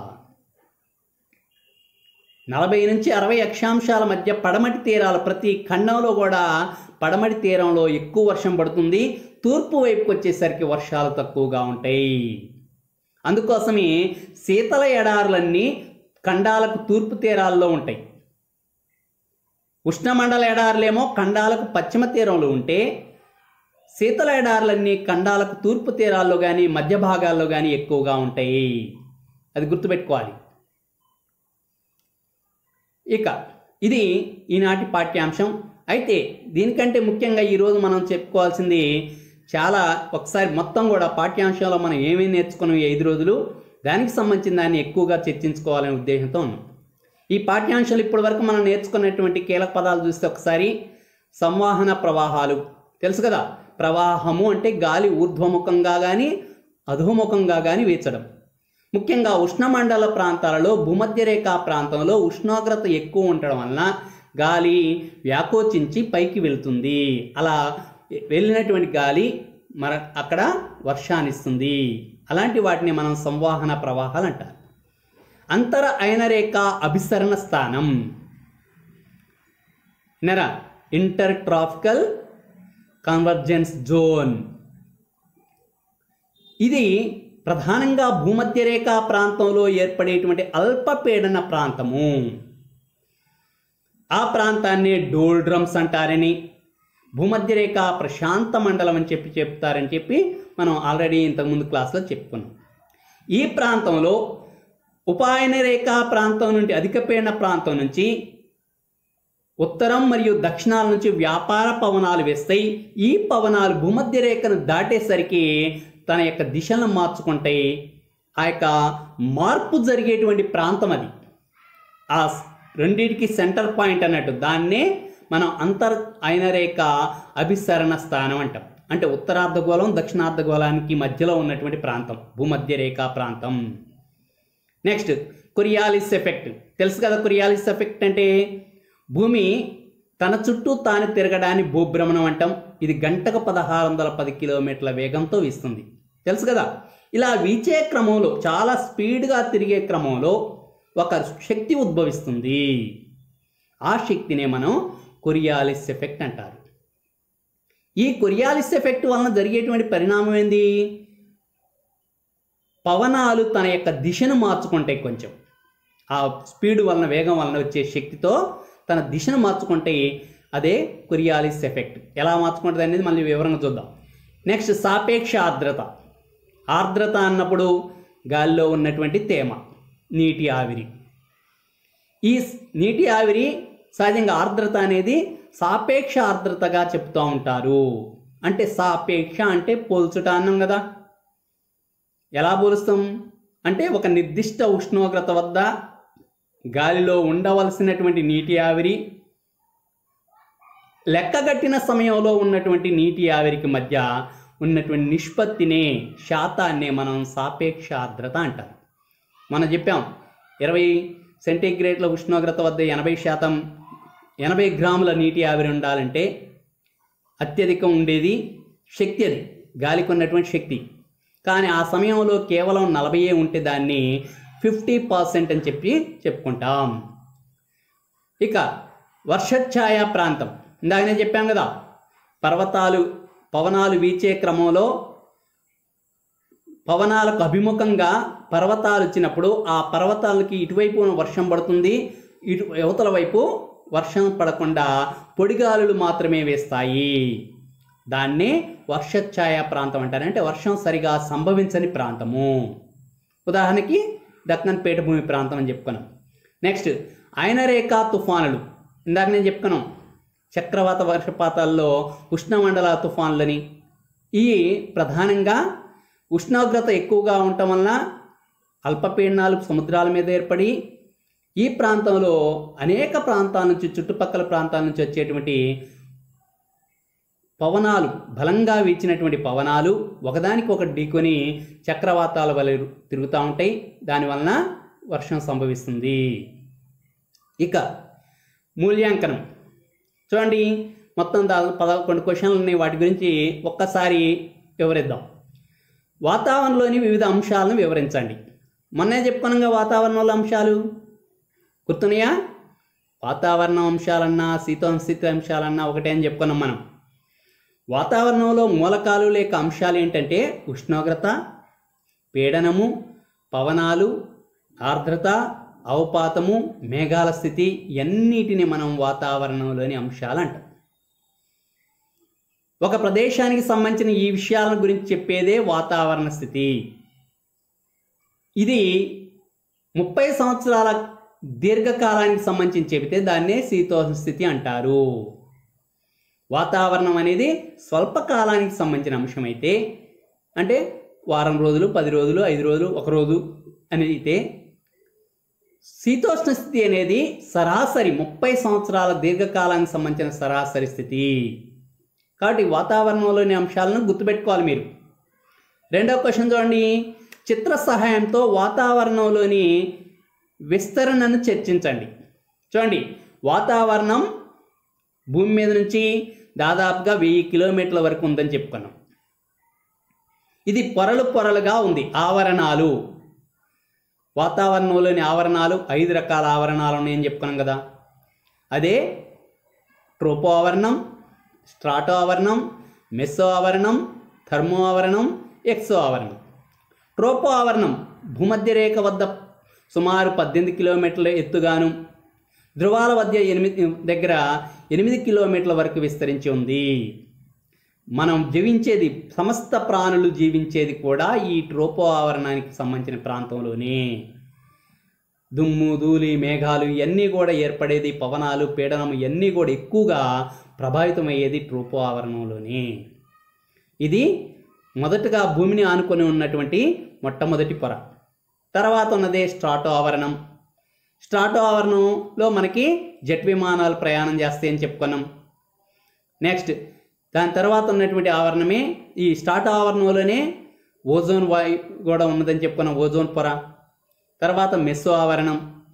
నలభై నుంచి అరవై అక్షాంశాల మధ్య పడమటి తీరాలు ప్రతి ఖండంలో కూడా పడమటి తీరంలో ఎక్కువ వర్షం పడుతుంది తూర్పు వైపుకి వచ్చేసరికి వర్షాలు తక్కువగా ఉంటాయి అందుకోసమే శీతల ఎడారులన్నీ ఖండాలకు తూర్పు తీరాల్లో ఉంటాయి ఉష్ణమండల ఎడారులేమో ఖండాలకు పశ్చిమ తీరంలో ఉంటే శీతల ఎడారులన్నీ ఖండాలకు తూర్పు తీరాల్లో కానీ మధ్య భాగాల్లో కానీ ఎక్కువగా ఉంటాయి అది గుర్తుపెట్టుకోవాలి ఇక ఇది ఈనాటి పాఠ్యాంశం అయితే దీనికంటే ముఖ్యంగా ఈరోజు మనం చెప్పుకోవాల్సింది చాలా ఒకసారి మొత్తం కూడా పాఠ్యాంశంలో మనం ఏమేమి నేర్చుకున్నాం ఈ ఐదు రోజులు దానికి సంబంధించిన దాన్ని ఎక్కువగా చర్చించుకోవాలనే ఉద్దేశంతో ఉన్నాం ఈ పాఠ్యాంశాలు ఇప్పటి వరకు మనం నేర్చుకున్నటువంటి కీలక పదాలు చూస్తే ఒకసారి సంవాహన ప్రవాహాలు తెలుసు కదా ప్రవాహము అంటే గాలి ఊర్ధ్వముఖంగా కానీ అధోముఖంగా కానీ వీచడం ముఖ్యంగా ఉష్ణమండల ప్రాంతాలలో భూమధ్య రేఖా ప్రాంతంలో ఉష్ణోగ్రత ఎక్కువ ఉండడం వలన గాలి వ్యాకోచించి పైకి వెళ్తుంది అలా వెళ్ళినటువంటి గాలి మన అక్కడ వర్షాన్నిస్తుంది అలాంటి వాటిని మనం సంవాహన ప్రవాహాలు అంటారు అంతర అయనరేఖ అభిసరణ స్థానం నెరా ఇంటర్ ట్రాఫికల్ కన్వర్జెన్స్ జోన్ ఇది ప్రధానంగా భూమధ్య రేఖా ప్రాంతంలో ఏర్పడేటువంటి అల్పపీడన ప్రాంతము ఆ ప్రాంతాన్ని డోల్డ్రమ్స్ అంటారని భూమధ్య రేఖ ప్రశాంత మండలం అని చెప్పి చెప్తారని చెప్పి మనం ఆల్రెడీ ఇంతకుముందు క్లాస్లో చెప్పుకున్నాం ఈ ప్రాంతంలో ఉపాయన రేఖా ప్రాంతం నుండి అధిక పీడన ప్రాంతం నుంచి ఉత్తరం మరియు దక్షిణాల నుంచి వ్యాపార పవనాలు వేస్తాయి ఈ పవనాలు భూమధ్య రేఖను దాటేసరికి తన యొక్క దిశలను మార్చుకుంటాయి ఆ యొక్క మార్పు జరిగేటువంటి ప్రాంతం అది ఆ స్- రెండిటికి సెంటర్ పాయింట్ అన్నట్టు దాన్నే మనం అంతర్ అయిన రేఖ అభిసరణ స్థానం అంటాం అంటే ఉత్తరార్ధగోళం దక్షిణార్ధగోళానికి మధ్యలో ఉన్నటువంటి ప్రాంతం భూమధ్య రేఖా ప్రాంతం నెక్స్ట్ కొరియాలిస్ ఎఫెక్ట్ తెలుసు కదా కొరియాలిస్ ఎఫెక్ట్ అంటే భూమి తన చుట్టూ తాను తిరగడాన్ని భూభ్రమణం అంటాం ఇది గంటకు పదహారు వందల పది కిలోమీటర్ల వేగంతో వీస్తుంది తెలుసు కదా ఇలా వీచే క్రమంలో చాలా స్పీడ్గా తిరిగే క్రమంలో ఒక శక్తి ఉద్భవిస్తుంది ఆ శక్తినే మనం కొరియాలిస్ ఎఫెక్ట్ అంటారు ఈ కొరియాలిస్ ఎఫెక్ట్ వలన జరిగేటువంటి పరిణామం ఏంది పవనాలు తన యొక్క దిశను మార్చుకుంటాయి కొంచెం ఆ స్పీడ్ వలన వేగం వలన వచ్చే శక్తితో తన దిశను మార్చుకుంటే అదే కొరియాలిస్ ఎఫెక్ట్ ఎలా మార్చుకుంటుంది అనేది మళ్ళీ వివరంగా చూద్దాం నెక్స్ట్ సాపేక్ష ఆర్ద్రత ఆర్ద్రత అన్నప్పుడు గాలిలో ఉన్నటువంటి తేమ నీటి ఆవిరి ఈ స్- నీటి ఆవిరి సహజంగా ఆర్ద్రత అనేది సాపేక్ష ఆర్ద్రతగా చెప్తూ ఉంటారు అంటే సాపేక్ష అంటే పోల్చుట అన్నాం కదా ఎలా పోలుస్తాం అంటే ఒక నిర్దిష్ట ఉష్ణోగ్రత వద్ద గాలిలో ఉండవలసినటువంటి నీటి ఆవిరి లెక్కగట్టిన సమయంలో ఉన్నటువంటి నీటి ఆవిరికి మధ్య ఉన్నటువంటి నిష్పత్తినే శాతాన్నే మనం సాపేక్ష ఆర్ద్రత అంటాం మనం చెప్పాం ఇరవై సెంటీగ్రేడ్ల ఉష్ణోగ్రత వద్ద ఎనభై శాతం ఎనభై గ్రాముల నీటి ఆవిరి ఉండాలంటే అత్యధికం ఉండేది శక్తి అది గాలికి ఉన్నటువంటి శక్తి కానీ ఆ సమయంలో కేవలం నలభైయే ఉంటే దాన్ని ఫిఫ్టీ పర్సెంట్ అని చెప్పి చెప్పుకుంటాం ఇక వర్షఛాయ ప్రాంతం ఇందాక నేను చెప్పాను కదా పర్వతాలు పవనాలు వీచే క్రమంలో పవనాలకు అభిముఖంగా పర్వతాలు వచ్చినప్పుడు ఆ పర్వతాలకి ఇటువైపు వర్షం పడుతుంది ఇటు యువతల వైపు వర్షం పడకుండా పొడిగాలులు మాత్రమే వేస్తాయి దాన్నే వర్షఛాయ ప్రాంతం అంటారు అంటే వర్షం సరిగా సంభవించని ప్రాంతము ఉదాహరణకి దక్కన్ పీఠభూమి ప్రాంతం అని చెప్పుకున్నాం నెక్స్ట్ ఆయనరేఖ తుఫానులు ఇందాక నేను చెప్పుకున్నాం చక్రవాత వర్షపాతాల్లో ఉష్ణమండల తుఫాన్లని ఇవి ప్రధానంగా ఉష్ణోగ్రత ఎక్కువగా ఉండటం వలన అల్పపీడనాలు సముద్రాల మీద ఏర్పడి ఈ ప్రాంతంలో అనేక ప్రాంతాల నుంచి చుట్టుపక్కల ప్రాంతాల నుంచి వచ్చేటువంటి పవనాలు బలంగా వీచినటువంటి పవనాలు ఒకదానికి ఒకటి ఢీకొని చక్రవాతాల వలె తిరుగుతూ ఉంటాయి దానివలన వర్షం సంభవిస్తుంది ఇక మూల్యాంకనం చూడండి మొత్తం దాదాపు పదకొండు క్వశ్చన్లు ఉన్నాయి వాటి గురించి ఒక్కసారి వివరిద్దాం వాతావరణంలోని వివిధ అంశాలను వివరించండి మొన్నే చెప్పుకున్నాగా వాతావరణంలో అంశాలు గుర్తున్నాయా వాతావరణ అంశాలన్నా శీతోస్థితి అంశాలన్నా ఒకటే అని చెప్పుకున్నాం మనం వాతావరణంలో మూలకాలు లేక అంశాలు ఏంటంటే ఉష్ణోగ్రత పీడనము పవనాలు ఆర్ద్రత అవపాతము మేఘాల స్థితి ఎన్నిటిని మనం వాతావరణంలోని అంశాలు అంటాం ఒక ప్రదేశానికి సంబంధించిన ఈ విషయాల గురించి చెప్పేదే వాతావరణ స్థితి ఇది ముప్పై సంవత్సరాల దీర్ఘకాలానికి సంబంధించి చెబితే దాన్నే శీతోష్ణ స్థితి అంటారు వాతావరణం అనేది స్వల్పకాలానికి సంబంధించిన అంశం అయితే అంటే వారం రోజులు పది రోజులు ఐదు రోజులు ఒక రోజు అని అయితే శీతోష్ణ స్థితి అనేది సరాసరి ముప్పై సంవత్సరాల దీర్ఘకాలానికి సంబంధించిన సరాసరి స్థితి కాబట్టి వాతావరణంలోని అంశాలను గుర్తుపెట్టుకోవాలి మీరు రెండవ క్వశ్చన్ చూడండి చిత్ర సహాయంతో వాతావరణంలోని విస్తరణను చర్చించండి చూడండి వాతావరణం భూమి మీద నుంచి దాదాపుగా వెయ్యి కిలోమీటర్ల వరకు ఉందని చెప్పుకున్నాం ఇది పొరలు పొరలుగా ఉంది ఆవరణాలు వాతావరణంలోని ఆవరణాలు ఐదు రకాల ఆవరణాలు ఉన్నాయని చెప్పుకున్నాం కదా అదే ట్రోపో ఆవరణం స్ట్రాటో ఆవరణం మెస్సో ఆవరణం థర్మో ఆవరణం ఎక్సో ఆవరణం ట్రోపో ఆవరణం భూమధ్య రేఖ వద్ద సుమారు పద్దెనిమిది కిలోమీటర్ల ఎత్తుగాను ధృవాల మధ్య ఎనిమిది దగ్గర ఎనిమిది కిలోమీటర్ల వరకు విస్తరించి ఉంది మనం జీవించేది సమస్త ప్రాణులు జీవించేది కూడా ఈ ట్రోపో ఆవరణానికి సంబంధించిన ప్రాంతంలోనే దుమ్ము ధూళి మేఘాలు ఇవన్నీ కూడా ఏర్పడేది పవనాలు పీడనం ఇవన్నీ కూడా ఎక్కువగా ప్రభావితమయ్యేది ట్రోపో ఆవరణంలోనే ఇది మొదటగా భూమిని ఆనుకొని ఉన్నటువంటి మొట్టమొదటి పొర తర్వాత ఉన్నదే స్ట్రాటో ఆవరణం స్ట్రాటో ఆవరణంలో మనకి జెట్ విమానాలు ప్రయాణం చేస్తాయని చెప్పుకున్నాం నెక్స్ట్ దాని తర్వాత ఉన్నటువంటి ఆవరణమే ఈ స్టార్ట్ ఆవరణంలోనే ఓజోన్ వాయు కూడా ఉన్నదని చెప్పుకున్నాం ఓజోన్ పొర తర్వాత మెస్సో ఆవరణం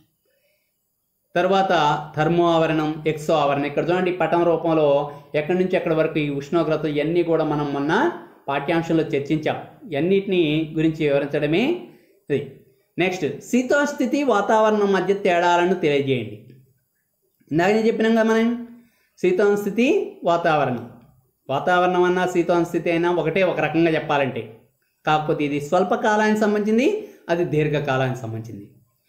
తర్వాత థర్మో ఆవరణం ఎక్సో ఆవరణం ఇక్కడ చూడండి ఈ పటం రూపంలో ఎక్కడి నుంచి ఎక్కడి వరకు ఈ ఉష్ణోగ్రత ఇవన్నీ కూడా మనం మొన్న పాఠ్యాంశంలో చర్చించాం ఇవన్నిటిని గురించి వివరించడమే ఇది నెక్స్ట్ శీతోస్థితి వాతావరణం మధ్య తేడాలను తెలియజేయండి ఇందాక నేను చెప్పినాం కదా మనం శీతోష్ణ స్థితి వాతావరణం వాతావరణం అన్నా శీతోష్ణ స్థితి అయినా ఒకటే ఒక రకంగా చెప్పాలంటే కాకపోతే ఇది స్వల్పకాలానికి సంబంధించింది అది దీర్ఘకాలానికి సంబంధించింది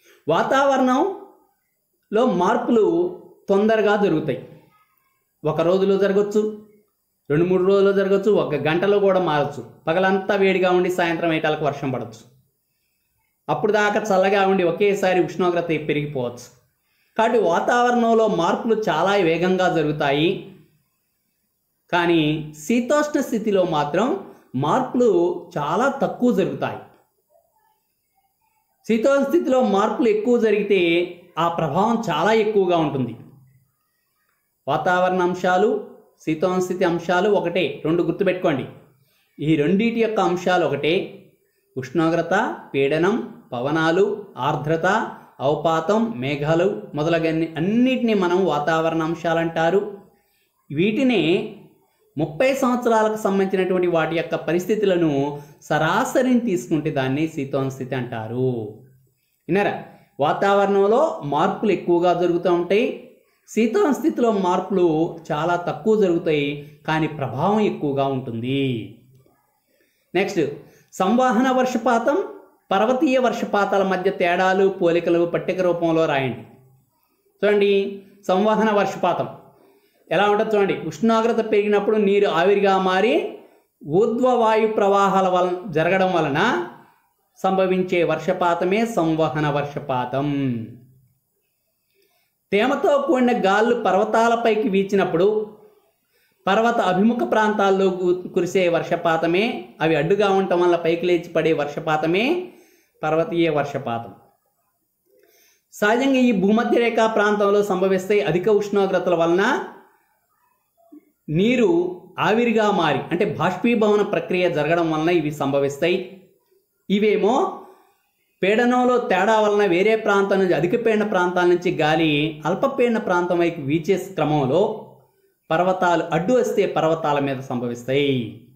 వాతావరణంలో మార్పులు తొందరగా జరుగుతాయి ఒక రోజులో జరగచ్చు రెండు మూడు రోజుల్లో జరగచ్చు ఒక గంటలో కూడా మారచ్చు పగలంతా వేడిగా ఉండి సాయంత్రం ఏటాలకు వర్షం పడవచ్చు అప్పుడు దాకా చల్లగా ఉండి ఒకేసారి ఉష్ణోగ్రత పెరిగిపోవచ్చు కాబట్టి వాతావరణంలో మార్పులు చాలా వేగంగా జరుగుతాయి కానీ శీతోష్ణ స్థితిలో మాత్రం మార్పులు చాలా తక్కువ జరుగుతాయి శీతోష్ణ స్థితిలో మార్పులు ఎక్కువ జరిగితే ఆ ప్రభావం చాలా ఎక్కువగా ఉంటుంది వాతావరణ అంశాలు శీతోష్ణ స్థితి అంశాలు ఒకటే రెండు గుర్తుపెట్టుకోండి ఈ రెండింటి యొక్క అంశాలు ఒకటే ఉష్ణోగ్రత పీడనం పవనాలు ఆర్ద్రత అవపాతం మేఘాలు మొదలగన్ని అన్నిటినీ మనం వాతావరణ అంశాలు అంటారు వీటిని ముప్పై సంవత్సరాలకు సంబంధించినటువంటి వాటి యొక్క పరిస్థితులను సరాసరిని తీసుకుంటే దాన్ని శీతోష్ణ స్థితి అంటారు విన్నారా వాతావరణంలో మార్పులు ఎక్కువగా జరుగుతూ ఉంటాయి శీతోష్ణ స్థితిలో మార్పులు చాలా తక్కువ జరుగుతాయి కానీ ప్రభావం ఎక్కువగా ఉంటుంది నెక్స్ట్ సంవాహన వర్షపాతం పర్వతీయ వర్షపాతాల మధ్య తేడాలు పోలికలు పట్టిక రూపంలో రాయండి చూడండి సంవహన వర్షపాతం ఎలా ఉంటుంది చూడండి ఉష్ణోగ్రత పెరిగినప్పుడు నీరు ఆవిరిగా మారి ఊర్ధ్వ వాయు ప్రవాహాల వలన జరగడం వలన సంభవించే వర్షపాతమే సంవహన వర్షపాతం తేమతో కూడిన గాళ్ళు పర్వతాలపైకి వీచినప్పుడు పర్వత అభిముఖ ప్రాంతాల్లో గు- కురిసే వర్షపాతమే అవి అడ్డుగా ఉండటం వల్ల పైకి లేచి పడే వర్షపాతమే పర్వతీయ వర్షపాతం సహజంగా ఈ భూమధ్య రేఖా ప్రాంతంలో సంభవిస్తే అధిక ఉష్ణోగ్రతల వలన నీరు ఆవిరిగా మారి అంటే బాష్పీభవన ప్రక్రియ జరగడం వలన ఇవి సంభవిస్తాయి ఇవేమో పీడనంలో తేడా వలన వేరే ప్రాంతం నుంచి అధిక పీడన ప్రాంతాల నుంచి గాలి అల్పపీడన ప్రాంతం వైపు వీచే క్రమంలో పర్వతాలు అడ్డు వస్తే పర్వతాల మీద సంభవిస్తాయి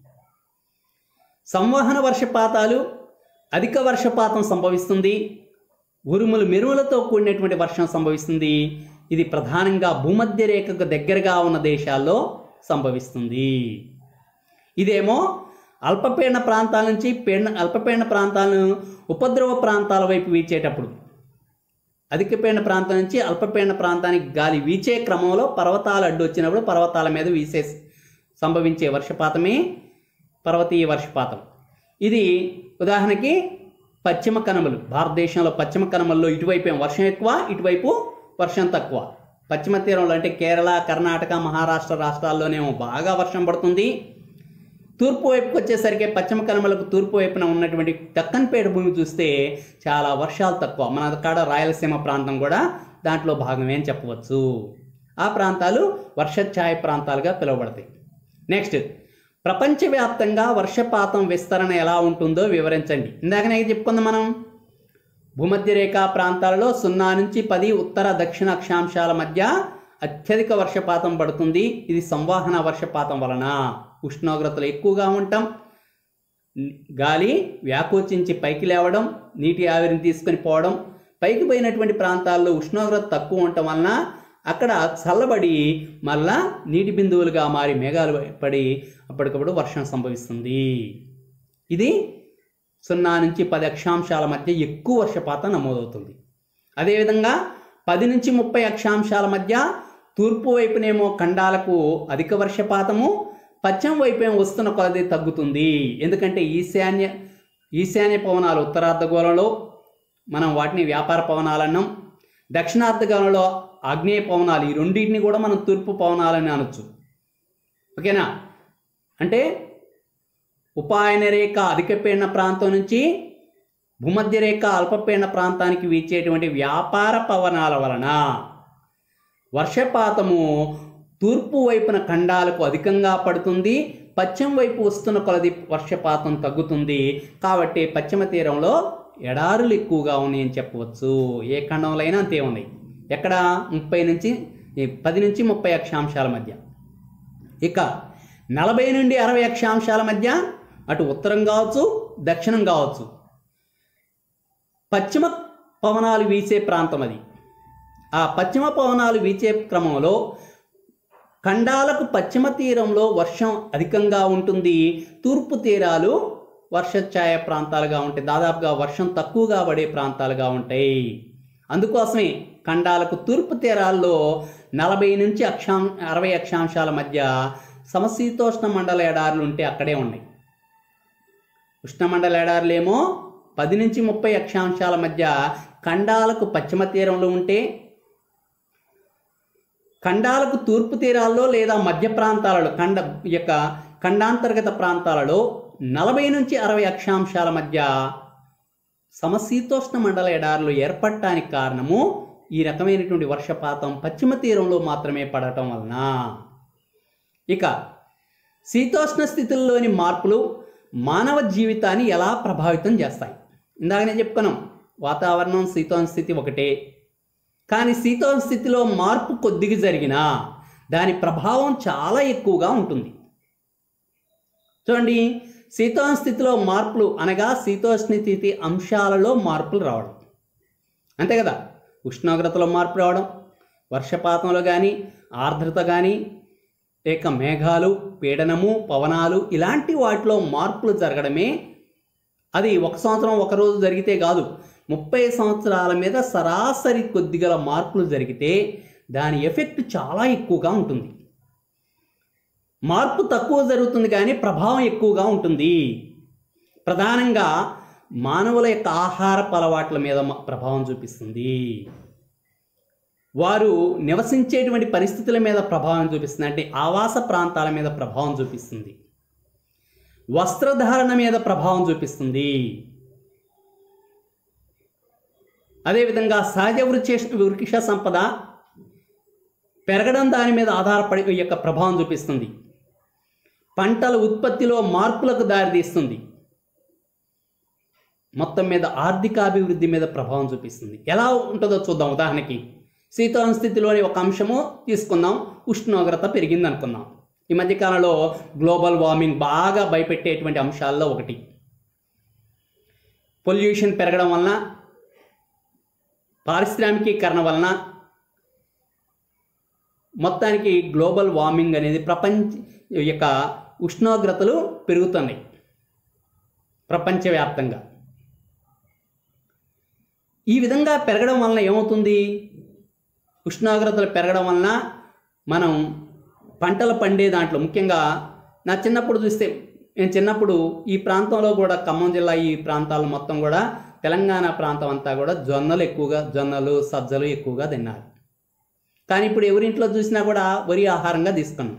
సంవహన వర్షపాతాలు అధిక వర్షపాతం సంభవిస్తుంది ఉరుములు మెరువులతో కూడినటువంటి వర్షం సంభవిస్తుంది ఇది ప్రధానంగా భూమధ్య రేఖకు దగ్గరగా ఉన్న దేశాల్లో సంభవిస్తుంది ఇదేమో అల్పపీడన ప్రాంతాల నుంచి పీడన అల్పపీడన ప్రాంతాలను ఉపద్రవ ప్రాంతాల వైపు వీచేటప్పుడు అధిక పీడన ప్రాంతం నుంచి అల్పపీడన ప్రాంతానికి గాలి వీచే క్రమంలో పర్వతాలు అడ్డు వచ్చినప్పుడు పర్వతాల మీద వీసే సంభవించే వర్షపాతమే పర్వతీయ వర్షపాతం ఇది ఉదాహరణకి పశ్చిమ కనుమలు భారతదేశంలో పశ్చిమ కనుమల్లో ఇటువైపు ఏం వర్షం ఎక్కువ ఇటువైపు వర్షం తక్కువ పశ్చిమ తీరంలో అంటే కేరళ కర్ణాటక మహారాష్ట్ర రాష్ట్రాల్లోనేమో బాగా వర్షం పడుతుంది తూర్పు వైపుకి వచ్చేసరికి పశ్చిమ కనుమలకు తూర్పు వైపున ఉన్నటువంటి దక్కన్పేట భూమి చూస్తే చాలా వర్షాలు తక్కువ మన కాడ రాయలసీమ ప్రాంతం కూడా దాంట్లో భాగమే అని చెప్పవచ్చు ఆ ప్రాంతాలు వర్షఛాయ ప్రాంతాలుగా పిలువబడతాయి నెక్స్ట్ ప్రపంచవ్యాప్తంగా వర్షపాతం విస్తరణ ఎలా ఉంటుందో వివరించండి ఇందాకనే చెప్పుకుందాం మనం భూమధ్య రేఖా ప్రాంతాలలో సున్నా నుంచి పది ఉత్తర దక్షిణ అక్షాంశాల మధ్య అత్యధిక వర్షపాతం పడుతుంది ఇది సంవాహన వర్షపాతం వలన ఉష్ణోగ్రతలు ఎక్కువగా ఉండటం గాలి వ్యాకోచించి పైకి లేవడం నీటి ఆవిరిని తీసుకొని పోవడం పైకి పోయినటువంటి ప్రాంతాల్లో ఉష్ణోగ్రత తక్కువ ఉండటం వలన అక్కడ చల్లబడి మళ్ళా నీటి బిందువులుగా మారి మేఘాలు పడి అప్పటికప్పుడు వర్షం సంభవిస్తుంది ఇది సున్నా నుంచి పది అక్షాంశాల మధ్య ఎక్కువ వర్షపాతం నమోదవుతుంది అదేవిధంగా పది నుంచి ముప్పై అక్షాంశాల మధ్య తూర్పు వైపునేమో ఖండాలకు అధిక వర్షపాతము పశ్చిమ వైపేమో వస్తున్న కొలది తగ్గుతుంది ఎందుకంటే ఈశాన్య ఈశాన్య పవనాలు ఉత్తరార్ధగోళంలో మనం వాటిని వ్యాపార పవనాలు అన్నాం దక్షిణార్ధగోళంలో ఆగ్నేయ పవనాలు ఈ రెండింటిని కూడా మనం తూర్పు పవనాలని అనొచ్చు ఓకేనా అంటే ఉపాయన రేఖ అధిక పీడన ప్రాంతం నుంచి భూమధ్య రేఖ అల్పపీడన ప్రాంతానికి వీచేటువంటి వ్యాపార పవనాల వలన వర్షపాతము తూర్పు వైపున ఖండాలకు అధికంగా పడుతుంది పశ్చిమ వైపు వస్తున్న కొలది వర్షపాతం తగ్గుతుంది కాబట్టి పశ్చిమ తీరంలో ఎడారులు ఎక్కువగా ఉన్నాయని చెప్పవచ్చు ఏ ఖండంలో అయినా అంతే ఉన్నాయి ఎక్కడ ముప్పై నుంచి ఈ పది నుంచి ముప్పై అక్షాంశాల మధ్య ఇక నలభై నుండి అరవై అక్షాంశాల మధ్య అటు ఉత్తరం కావచ్చు దక్షిణం కావచ్చు పశ్చిమ పవనాలు వీచే ప్రాంతం అది ఆ పశ్చిమ పవనాలు వీచే క్రమంలో ఖండాలకు పశ్చిమ తీరంలో వర్షం అధికంగా ఉంటుంది తూర్పు తీరాలు వర్షఛాయ ప్రాంతాలుగా ఉంటాయి దాదాపుగా వర్షం తక్కువగా పడే ప్రాంతాలుగా ఉంటాయి అందుకోసమే ఖండాలకు తూర్పు తీరాల్లో నలభై నుంచి అక్షాం అరవై అక్షాంశాల మధ్య సమశీతోష్ణ మండల ఎడారులు ఉంటే అక్కడే ఉన్నాయి ఉష్ణమండల ఎడారులేమో పది నుంచి ముప్పై అక్షాంశాల మధ్య ఖండాలకు పశ్చిమ తీరంలో ఉంటే ఖండాలకు తూర్పు తీరాల్లో లేదా మధ్య ప్రాంతాలలో ఖండ ఈ యొక్క ఖండాంతర్గత ప్రాంతాలలో నలభై నుంచి అరవై అక్షాంశాల మధ్య సమశీతోష్ణ మండల ఎడారులు ఏర్పడటానికి కారణము ఈ రకమైనటువంటి వర్షపాతం పశ్చిమ తీరంలో మాత్రమే పడటం వలన ఇక శీతోష్ణ స్థితుల్లోని మార్పులు మానవ జీవితాన్ని ఎలా ప్రభావితం చేస్తాయి ఇందాక నేను చెప్పుకున్నాం వాతావరణం శీతోష్ణ స్థితి ఒకటే కానీ శీతోష్ణ స్థితిలో మార్పు కొద్దిగా జరిగినా దాని ప్రభావం చాలా ఎక్కువగా ఉంటుంది చూడండి శీతోష్ణ స్థితిలో మార్పులు అనగా శీతోష్ణ స్థితి అంశాలలో మార్పులు రావడం అంతే కదా ఉష్ణోగ్రతలో మార్పు రావడం వర్షపాతంలో కానీ ఆర్ద్రత కానీ లేక మేఘాలు పీడనము పవనాలు ఇలాంటి వాటిలో మార్పులు జరగడమే అది ఒక సంవత్సరం ఒక రోజు జరిగితే కాదు ముప్పై సంవత్సరాల మీద సరాసరి కొద్దిగల మార్పులు జరిగితే దాని ఎఫెక్ట్ చాలా ఎక్కువగా ఉంటుంది మార్పు తక్కువ జరుగుతుంది కానీ ప్రభావం ఎక్కువగా ఉంటుంది ప్రధానంగా మానవుల యొక్క ఆహారపు అలవాట్ల మీద మ- ప్రభావం చూపిస్తుంది వారు నివసించేటువంటి పరిస్థితుల మీద ప్రభావం చూపిస్తుంది అంటే ఆవాస ప్రాంతాల మీద ప్రభావం చూపిస్తుంది వస్త్రధారణ మీద ప్రభావం చూపిస్తుంది అదేవిధంగా సహజ వృక్ష వృక్ష సంపద పెరగడం దాని మీద ఆధారపడి ఈ యొక్క ప్రభావం చూపిస్తుంది పంటల ఉత్పత్తిలో మార్పులకు దారితీస్తుంది మొత్తం మీద ఆర్థికాభివృద్ధి మీద ప్రభావం చూపిస్తుంది ఎలా ఉంటుందో చూద్దాం ఉదాహరణకి శీతోష్ణ స్థితిలోని ఒక అంశము తీసుకుందాం ఉష్ణోగ్రత పెరిగింది అనుకుందాం ఈ మధ్యకాలంలో గ్లోబల్ వార్మింగ్ బాగా భయపెట్టేటువంటి అంశాల్లో ఒకటి పొల్యూషన్ పెరగడం వలన పారిశ్రామికీకరణ వలన మొత్తానికి గ్లోబల్ వార్మింగ్ అనేది ప్రపంచ యొక్క ఉష్ణోగ్రతలు పెరుగుతున్నాయి ప్రపంచవ్యాప్తంగా ఈ విధంగా పెరగడం వలన ఏమవుతుంది ఉష్ణోగ్రతలు పెరగడం వలన మనం పంటలు పండే దాంట్లో ముఖ్యంగా నా చిన్నప్పుడు చూస్తే నేను చిన్నప్పుడు ఈ ప్రాంతంలో కూడా ఖమ్మం జిల్లా ఈ ప్రాంతాలు మొత్తం కూడా తెలంగాణ ప్రాంతం అంతా కూడా జొన్నలు ఎక్కువగా జొన్నలు సజ్జలు ఎక్కువగా తిన్నారు కానీ ఇప్పుడు ఎవరింట్లో చూసినా కూడా వరి ఆహారంగా తీసుకున్నాం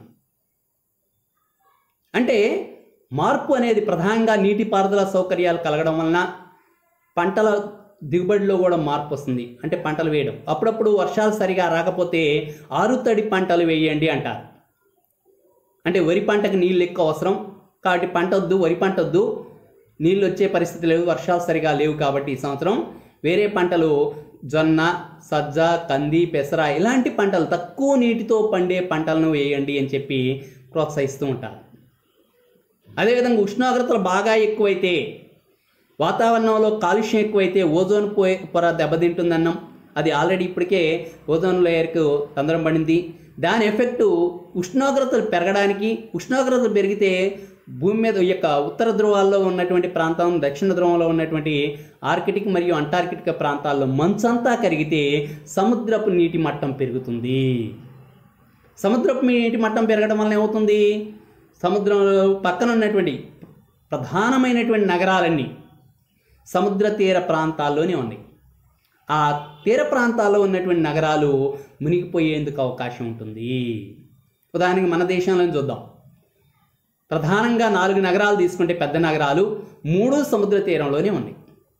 అంటే మార్పు అనేది ప్రధానంగా నీటిపారుదల సౌకర్యాలు కలగడం వలన పంటల దిగుబడిలో కూడా మార్పు వస్తుంది అంటే పంటలు వేయడం అప్పుడప్పుడు వర్షాలు సరిగా రాకపోతే ఆరుతడి పంటలు వేయండి అంటారు అంటే వరి పంటకు నీళ్ళు ఎక్కువ అవసరం కాబట్టి పంట వద్దు వరి పంట వద్దు నీళ్ళు వచ్చే పరిస్థితి లేవు వర్షాలు సరిగా లేవు కాబట్టి ఈ సంవత్సరం వేరే పంటలు జొన్న సజ్జ కంది పెసర ఇలాంటి పంటలు తక్కువ నీటితో పండే పంటలను వేయండి అని చెప్పి ప్రోత్సహిస్తూ ఉంటారు అదేవిధంగా ఉష్ణోగ్రతలు బాగా ఎక్కువైతే వాతావరణంలో కాలుష్యం ఎక్కువైతే ఓజోన్ పోయే పొర దెబ్బతింటుందన్నాం అది ఆల్రెడీ ఇప్పటికే ఓజోన్ లేయర్కు తొందరం పడింది దాని ఎఫెక్టు ఉష్ణోగ్రతలు పెరగడానికి ఉష్ణోగ్రతలు పెరిగితే భూమి మీద ఈ యొక్క ఉత్తర ధ్రువాల్లో ఉన్నటువంటి ప్రాంతం దక్షిణ ధ్రువంలో ఉన్నటువంటి ఆర్కిటిక్ మరియు అంటార్కిటిక్ ప్రాంతాల్లో మంచంతా కరిగితే సముద్రపు నీటి మట్టం పెరుగుతుంది సముద్రపు నీటి మట్టం పెరగడం వలన ఏమవుతుంది సముద్రంలో పక్కన ఉన్నటువంటి ప్రధానమైనటువంటి నగరాలన్నీ సముద్ర తీర ప్రాంతాల్లోనే ఉన్నాయి ఆ తీర ప్రాంతాల్లో ఉన్నటువంటి నగరాలు మునిగిపోయేందుకు అవకాశం ఉంటుంది ఉదాహరణకి మన దేశంలో చూద్దాం ప్రధానంగా నాలుగు నగరాలు తీసుకుంటే పెద్ద నగరాలు మూడు సముద్ర తీరంలోనే ఉన్నాయి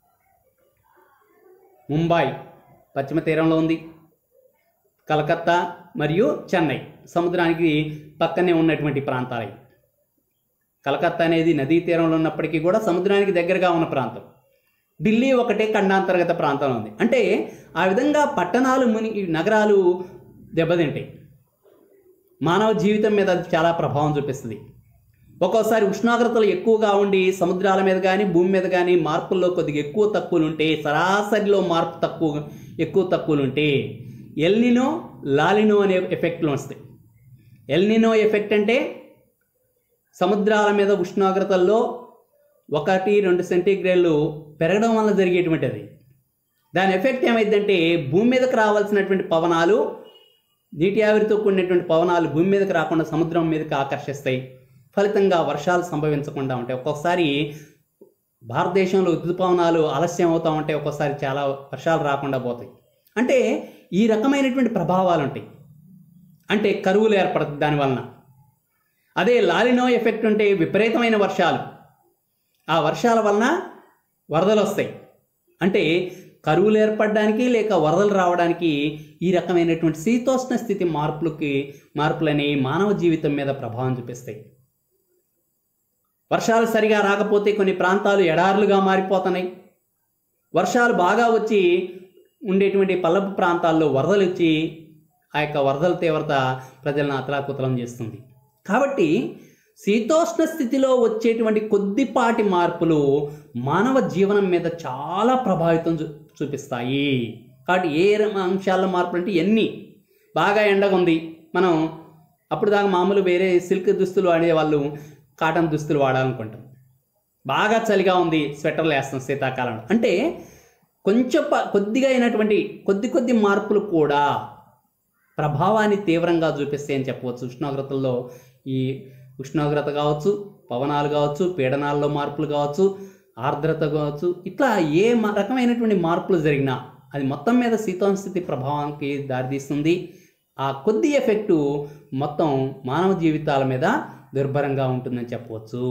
ముంబై పశ్చిమ తీరంలో ఉంది కలకత్తా మరియు చెన్నై సముద్రానికి పక్కనే ఉన్నటువంటి ప్రాంతాలు అవి. కలకత్తా అనేది నదీ తీరంలో ఉన్నప్పటికీ కూడా సముద్రానికి దగ్గరగా ఉన్న ప్రాంతం ఢిల్లీ ఒకటే ఖండాంతర్గత ప్రాంతంలో ఉంది అంటే ఆ విధంగా పట్టణాలు ముని ఈ నగరాలు దెబ్బతింటాయి మానవ జీవితం మీద అది చాలా ప్రభావం చూపిస్తుంది ఒక్కోసారి ఉష్ణోగ్రతలు ఎక్కువగా ఉండి సముద్రాల మీద కానీ భూమి మీద కానీ మార్పుల్లో కొద్దిగా ఎక్కువ తక్కువలు ఉంటే సరాసరిలో మార్పు తక్కువ ఎక్కువ తక్కువలు ఉంటే ఎల్నినో లాలినో అనే ఎఫెక్ట్లు వస్తాయి ఎల్నినో ఎఫెక్ట్ అంటే సముద్రాల మీద ఉష్ణోగ్రతల్లో ఒకటి రెండు సెంటీగ్రేడ్లు పెరగడం వల్ల జరిగేటువంటి అది దాని ఎఫెక్ట్ ఏమైందంటే భూమి మీదకి రావాల్సినటువంటి పవనాలు నీటి ఆవిరితో కూడినటువంటి పవనాలు భూమి మీదకి రాకుండా సముద్రం మీదకి ఆకర్షిస్తాయి ఫలితంగా వర్షాలు సంభవించకుండా ఉంటాయి ఒక్కొక్కసారి భారతదేశంలో ఋతుపవనాలు ఆలస్యం అవుతూ ఉంటాయి ఒక్కోసారి చాలా వర్షాలు రాకుండా పోతాయి అంటే ఈ రకమైనటువంటి ప్రభావాలు ఉంటాయి అంటే కరువులు ఏర్పడుతుంది దానివలన అదే లాలినో ఎఫెక్ట్ ఉంటే విపరీతమైన వర్షాలు ఆ వర్షాల వలన వరదలు వస్తాయి అంటే కరువులు ఏర్పడడానికి లేక వరదలు రావడానికి ఈ రకమైనటువంటి శీతోష్ణ స్థితి మార్పులకి మార్పులని మానవ జీవితం మీద ప్రభావం చూపిస్తాయి వర్షాలు సరిగా రాకపోతే కొన్ని ప్రాంతాలు ఎడారులుగా మారిపోతున్నాయి వర్షాలు బాగా వచ్చి ఉండేటువంటి పల్లపు ప్రాంతాల్లో వరదలు వచ్చి ఆ యొక్క వరదల తీవ్రత ప్రజలను అతలాకుతలం చేస్తుంది కాబట్టి శీతోష్ణ స్థితిలో వచ్చేటువంటి కొద్దిపాటి మార్పులు మానవ జీవనం మీద చాలా ప్రభావితం చూ చూపిస్తాయి కాబట్టి ఏ ర- అంశాల మార్పులు అంటే ఎన్ని బాగా ఎండగా ఉంది మనం అప్పుడు దాకా మామూలు వేరే సిల్క్ దుస్తులు వాడే వాళ్ళు కాటన్ దుస్తులు వాడాలనుకుంటాం బాగా చలిగా ఉంది స్వెటర్లు వేస్తాం శీతాకాలంలో అంటే కొంచెం ప- కొద్దిగా అయినటువంటి కొద్ది కొద్ది మార్పులు కూడా ప్రభావాన్ని తీవ్రంగా చూపిస్తాయి అని చెప్పవచ్చు ఉష్ణోగ్రతల్లో ఈ ఉష్ణోగ్రత కావచ్చు పవనాలు కావచ్చు పీడనాల్లో మార్పులు కావచ్చు ఆర్ద్రత కావచ్చు ఇట్లా ఏ మ- రకమైనటువంటి మార్పులు జరిగినా అది మొత్తం మీద శీతోస్థితి ప్రభావానికి దారితీస్తుంది ఆ కొద్ది ఎఫెక్టు మొత్తం మానవ జీవితాల మీద దుర్భరంగా ఉంటుందని చెప్పవచ్చు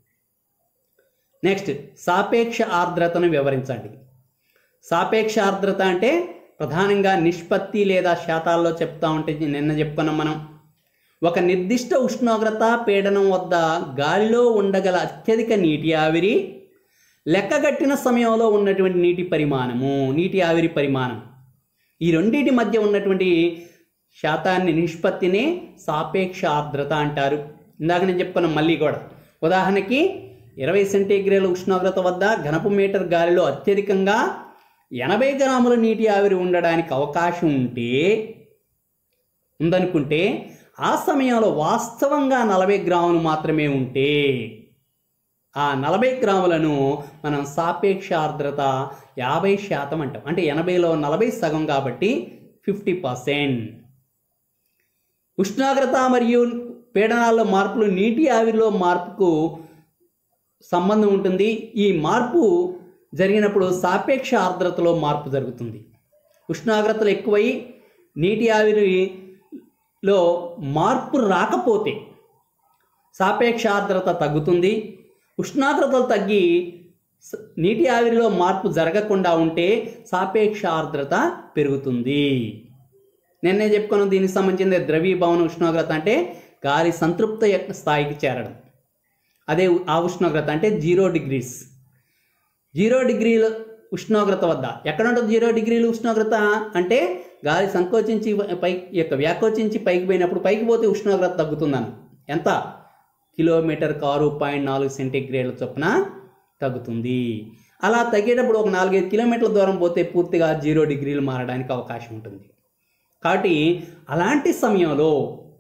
నెక్స్ట్ సాపేక్ష ఆర్ద్రతను వివరించండి సాపేక్ష ఆర్ద్రత అంటే ప్రధానంగా నిష్పత్తి లేదా శాతాల్లో చెప్తా ఉంటే నిన్న చెప్పుకున్నాం మనం ఒక నిర్దిష్ట ఉష్ణోగ్రత పీడనం వద్ద గాలిలో ఉండగల అత్యధిక నీటి ఆవిరి లెక్కగట్టిన సమయంలో ఉన్నటువంటి నీటి పరిమాణము నీటి ఆవిరి పరిమాణం ఈ రెండింటి మధ్య ఉన్నటువంటి శాతాన్ని నిష్పత్తిని సాపేక్ష ఆర్ద్రత అంటారు ఇందాక నేను చెప్పుకున్నాం మళ్ళీ కూడా ఉదాహరణకి ఇరవై సెంటీగ్రేడ్ ఉష్ణోగ్రత వద్ద ఘనపు మీటర్ గాలిలో అత్యధికంగా ఎనభై గ్రాముల నీటి ఆవిరి ఉండడానికి అవకాశం ఉంటే ఉందనుకుంటే ఆ సమయంలో వాస్తవంగా నలభై గ్రాములు మాత్రమే ఉంటే ఆ నలభై గ్రాములను మనం సాపేక్ష ఆర్ద్రత యాభై శాతం అంటాం అంటే ఎనభైలో నలభై సగం కాబట్టి ఫిఫ్టీ పర్సెంట్ ఉష్ణోగ్రత మరియు పీడనాల్లో మార్పులు నీటి ఆవిరిలో మార్పుకు సంబంధం ఉంటుంది ఈ మార్పు జరిగినప్పుడు సాపేక్ష ఆర్ద్రతలో మార్పు జరుగుతుంది ఉష్ణోగ్రతలు ఎక్కువై నీటి ఆవిరిలో మార్పు రాకపోతే సాపేక్ష ఆర్ద్రత తగ్గుతుంది ఉష్ణోగ్రతలు తగ్గి స- నీటి ఆవిరిలో మార్పు జరగకుండా ఉంటే సాపేక్ష ఆర్ద్రత పెరుగుతుంది నిన్నే చెప్పుకున్నాం దీనికి సంబంధించిన ద్రవీభవన ఉష్ణోగ్రత అంటే గాలి సంతృప్త యొక్క స్థాయికి చేరడం అదే ఉ- ఆ ఉష్ణోగ్రత అంటే జీరో డిగ్రీస్ జీరో డిగ్రీల ఉష్ణోగ్రత వద్ద ఎక్కడ ఉంటుంది జీరో డిగ్రీల ఉష్ణోగ్రత అంటే గాలి సంకోచించి పై యొక్క వ్యాకోచించి పైకి పోయినప్పుడు పైకి పోతే ఉష్ణోగ్రత తగ్గుతుందని ఎంత కిలోమీటర్ ఆరు పాయింట్ నాలుగు సెంటీగ్రేడ్ల చొప్పున తగ్గుతుంది అలా తగ్గేటప్పుడు ఒక నాలుగైదు కిలోమీటర్ల దూరం పోతే పూర్తిగా జీరో డిగ్రీలు మారడానికి అవకాశం ఉంటుంది కాబట్టి అలాంటి సమయంలో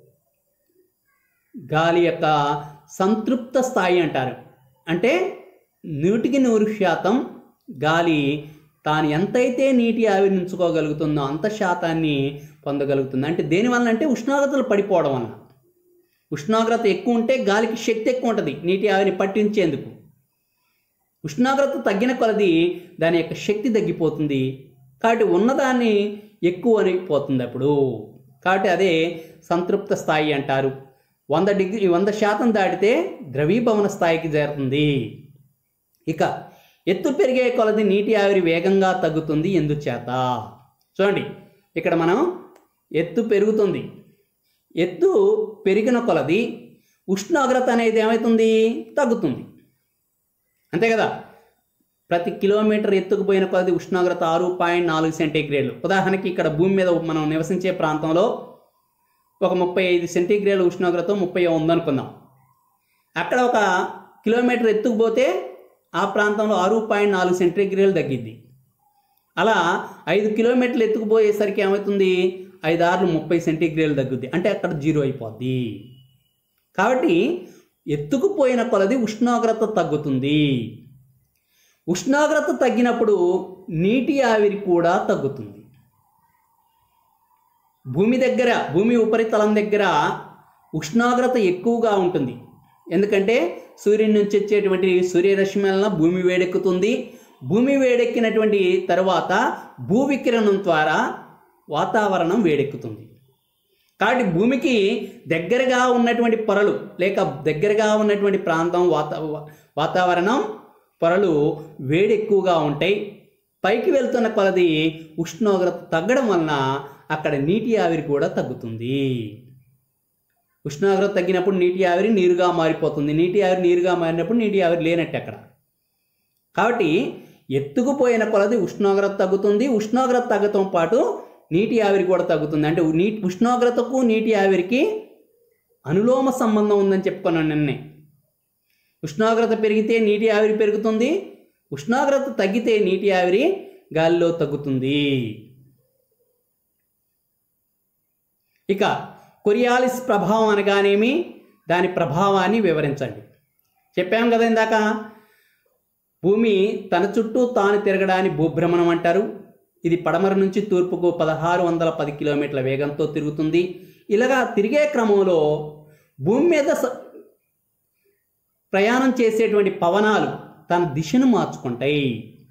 గాలి యొక్క సంతృప్త స్థాయి అంటారు అంటే నూటికి నూరు శాతం గాలి తాను ఎంతైతే నీటి ఆవిరించుకోగలుగుతుందో అంత శాతాన్ని పొందగలుగుతుంది అంటే దేనివల్ల అంటే ఉష్ణోగ్రతలు పడిపోవడం వలన ఉష్ణోగ్రత ఎక్కువ ఉంటే గాలికి శక్తి ఎక్కువ ఉంటుంది నీటి ఆవిరిని పట్టించేందుకు ఉష్ణోగ్రత తగ్గిన కొలది దాని యొక్క శక్తి తగ్గిపోతుంది కాబట్టి ఉన్నదాన్ని ఎక్కువ అయిపోతుంది అప్పుడు కాబట్టి అదే సంతృప్త స్థాయి అంటారు వంద డిగ్రీ వంద శాతం దాటితే ద్రవీభవన స్థాయికి చేరుతుంది ఇక ఎత్తు పెరిగే కొలది నీటి ఆవిరి వేగంగా తగ్గుతుంది ఎందుచేత చూడండి ఇక్కడ మనం ఎత్తు పెరుగుతుంది ఎత్తు పెరిగిన కొలది ఉష్ణోగ్రత అనేది ఏమవుతుంది తగ్గుతుంది అంతే కదా ప్రతి కిలోమీటర్ ఎత్తుకు పోయిన కొలది ఉష్ణోగ్రత ఆరు పాయింట్ నాలుగు సెంటీగ్రేడ్లు ఉదాహరణకి ఇక్కడ భూమి మీద మనం నివసించే ప్రాంతంలో ఒక ముప్పై ఐదు సెంటీగ్రేడ్ ఉష్ణోగ్రత ముప్పై ఉందనుకుందాం అక్కడ ఒక కిలోమీటర్ ఎత్తుకుపోతే ఆ ప్రాంతంలో ఆరు పాయింట్ నాలుగు సెంటీగ్రేడ్లు తగ్గిద్ది అలా ఐదు కిలోమీటర్లు ఎత్తుకుపోయేసరికి ఏమవుతుంది ఐదు ఆరులు ముప్పై సెంటీగ్రేడ్లు తగ్గుద్ది అంటే అక్కడ జీరో అయిపోద్ది కాబట్టి ఎత్తుకుపోయిన కొలది ఉష్ణోగ్రత తగ్గుతుంది ఉష్ణోగ్రత తగ్గినప్పుడు నీటి ఆవిరి కూడా తగ్గుతుంది భూమి దగ్గర భూమి ఉపరితలం దగ్గర ఉష్ణోగ్రత ఎక్కువగా ఉంటుంది ఎందుకంటే సూర్యుని నుంచి వచ్చేటువంటి సూర్యరశ్మి వలన భూమి వేడెక్కుతుంది భూమి వేడెక్కినటువంటి తర్వాత భూ వికిరణం ద్వారా వాతావరణం వేడెక్కుతుంది కాబట్టి భూమికి దగ్గరగా ఉన్నటువంటి పొరలు లేక దగ్గరగా ఉన్నటువంటి ప్రాంతం వాత వాతావరణం పొరలు వేడి ఎక్కువగా ఉంటాయి పైకి వెళ్తున్న కొలది ఉష్ణోగ్రత తగ్గడం వలన అక్కడ నీటి ఆవిరి కూడా తగ్గుతుంది ఉష్ణోగ్రత తగ్గినప్పుడు నీటి ఆవిరి నీరుగా మారిపోతుంది నీటి ఆవిరి నీరుగా మారినప్పుడు నీటి ఆవిరి లేనట్టు అక్కడ కాబట్టి ఎత్తుకుపోయిన కొలది ఉష్ణోగ్రత తగ్గుతుంది ఉష్ణోగ్రత తగ్గతో పాటు నీటి ఆవిరి కూడా తగ్గుతుంది అంటే నీ ఉష్ణోగ్రతకు నీటి ఆవిరికి అనులోమ సంబంధం ఉందని చెప్పుకున్నాను నిన్నే ఉష్ణోగ్రత పెరిగితే నీటి ఆవిరి పెరుగుతుంది ఉష్ణోగ్రత తగ్గితే నీటి ఆవిరి గాలిలో తగ్గుతుంది ఇక కొరియాలిస్ ప్రభావం అనగానేమి దాని ప్రభావాన్ని వివరించండి చెప్పాం కదా ఇందాక భూమి తన చుట్టూ తాను తిరగడాన్ని భూభ్రమణం అంటారు ఇది పడమర నుంచి తూర్పుకు పదహారు వందల పది కిలోమీటర్ల వేగంతో తిరుగుతుంది ఇలాగా తిరిగే క్రమంలో భూమి మీద స- ప్రయాణం చేసేటువంటి పవనాలు తన దిశను మార్చుకుంటాయి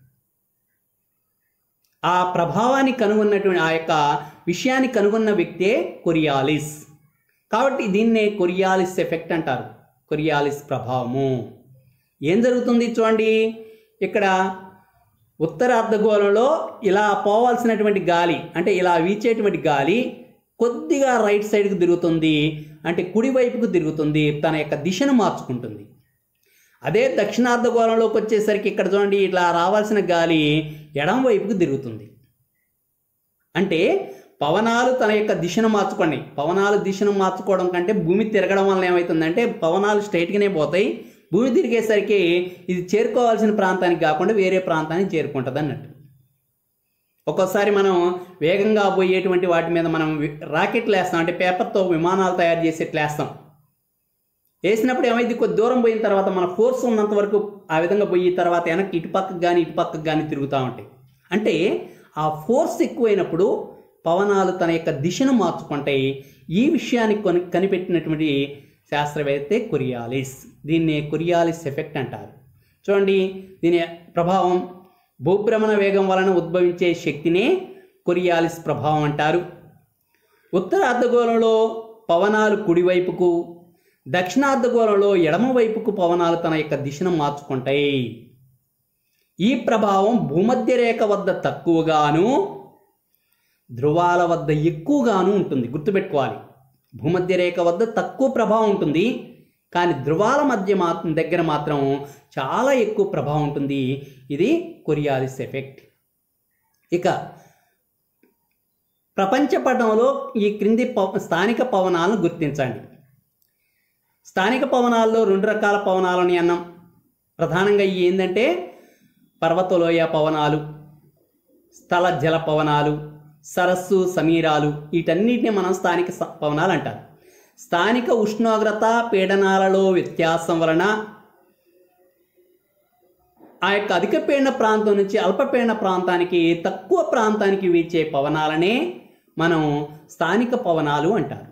ఆ ప్రభావాన్ని కనుగొన్నటువంటి ఆ యొక్క విషయాన్ని కనుగొన్న వ్యక్తే కొరియాలిస్ కాబట్టి దీన్నే కొరియాలిస్ ఎఫెక్ట్ అంటారు కొరియాలిస్ ప్రభావము ఏం జరుగుతుంది చూడండి ఇక్కడ ఉత్తర అర్ధగోళంలో ఇలా పోవాల్సినటువంటి గాలి అంటే ఇలా వీచేటువంటి గాలి కొద్దిగా రైట్ సైడ్కి తిరుగుతుంది అంటే కుడివైపుకు తిరుగుతుంది తన యొక్క దిశను మార్చుకుంటుంది అదే దక్షిణార్ధగోళంలోకి వచ్చేసరికి ఇక్కడ చూడండి ఇట్లా రావాల్సిన గాలి ఎడం వైపుకు తిరుగుతుంది అంటే పవనాలు తన యొక్క దిశను మార్చుకోండి పవనాలు దిశను మార్చుకోవడం కంటే భూమి తిరగడం వల్ల ఏమవుతుందంటే పవనాలు స్ట్రైట్గానే పోతాయి భూమి తిరిగేసరికి ఇది చేరుకోవాల్సిన ప్రాంతానికి కాకుండా వేరే ప్రాంతానికి చేరుకుంటుంది అన్నట్టు ఒక్కోసారి మనం వేగంగా పోయేటువంటి వాటి మీద మనం వి- రాకెట్లు వేస్తాం అంటే పేపర్తో విమానాలు తయారు చేసేట్లు వేస్తాం వేసినప్పుడు ఏమైంది కొద్ది దూరం పోయిన తర్వాత మన ఫోర్స్ ఉన్నంత వరకు ఆ విధంగా పోయి తర్వాత వెనక్కి ఇటు పక్కకు కానీ ఇటు పక్కకు కానీ తిరుగుతూ ఉంటాయి అంటే ఆ ఫోర్స్ ఎక్కువైనప్పుడు పవనాలు తన యొక్క దిశను మార్చుకుంటాయి ఈ విషయాన్ని కొని కనిపెట్టినటువంటి శాస్త్రవేత్తే కొరియాలిస్ దీన్ని కొరియాలిస్ ఎఫెక్ట్ అంటారు చూడండి దీని ప్రభావం భూభ్రమణ వేగం వలన ఉద్భవించే శక్తినే కొరియాలిస్ ప్రభావం అంటారు ఉత్తర అర్ధగోళంలో పవనాలు కుడివైపుకు దక్షిణార్ధగోళంలో ఎడమవైపుకు పవనాలు తన యొక్క దిశను మార్చుకుంటాయి ఈ ప్రభావం భూమధ్య రేఖ వద్ద తక్కువగాను ధ్రువాల వద్ద ఎక్కువగాను ఉంటుంది గుర్తుపెట్టుకోవాలి భూమధ్య రేఖ వద్ద తక్కువ ప్రభావం ఉంటుంది కానీ ధ్రువాల మధ్య మాత్రం దగ్గర మాత్రం చాలా ఎక్కువ ప్రభావం ఉంటుంది ఇది కొరియాలిస్ ఎఫెక్ట్ ఇక ప్రపంచ పటంలో ఈ క్రింది పవ స్థానిక పవనాలను గుర్తించండి స్థానిక పవనాల్లో రెండు రకాల పవనాలని అన్నాం ప్రధానంగా ఇవి ఏంటంటే పర్వతలోయ పవనాలు స్థల జల పవనాలు సరస్సు సమీరాలు వీటన్నిటిని మనం స్థానిక స- పవనాలు అంటారు స్థానిక ఉష్ణోగ్రత పీడనాలలో వ్యత్యాసం వలన ఆ యొక్క అధిక పీడన ప్రాంతం నుంచి అల్పపీడన ప్రాంతానికి తక్కువ ప్రాంతానికి వీచే పవనాలనే మనం స్థానిక పవనాలు అంటారు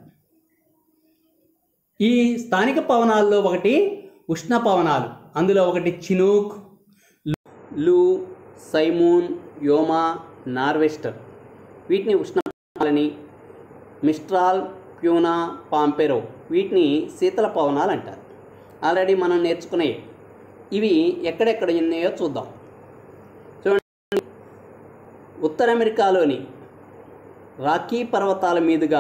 ఈ స్థానిక పవనాల్లో ఒకటి ఉష్ణ పవనాలు అందులో ఒకటి చినూక్ లూ సైమూన్ యోమా నార్వెస్టర్ వీటిని ఉష్ణ పవనాలని మిస్ట్రాల్ ప్యూనా పాంపెరో వీటిని శీతల పవనాలు అంటారు ఆల్రెడీ మనం నేర్చుకునే ఇవి ఎక్కడెక్కడ ఉన్నాయో చూద్దాం చూడండి ఉత్తర అమెరికాలోని రాకీ పర్వతాల మీదుగా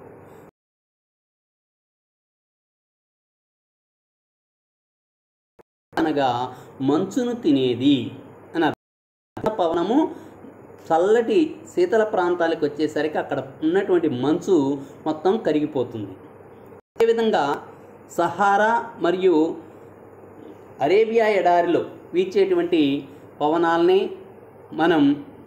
అనగా మంచును తినేది అని అర్థం. పవనము చల్లటి శీతల ప్రాంతాలకు వచ్చేసరికి అక్కడ ఉన్నటువంటి మంచు మొత్తం కరిగిపోతుంది అదేవిధంగా సహారా మరియు అరేబియా ఎడారిలో వీచేటువంటి పవనాల్ని మనం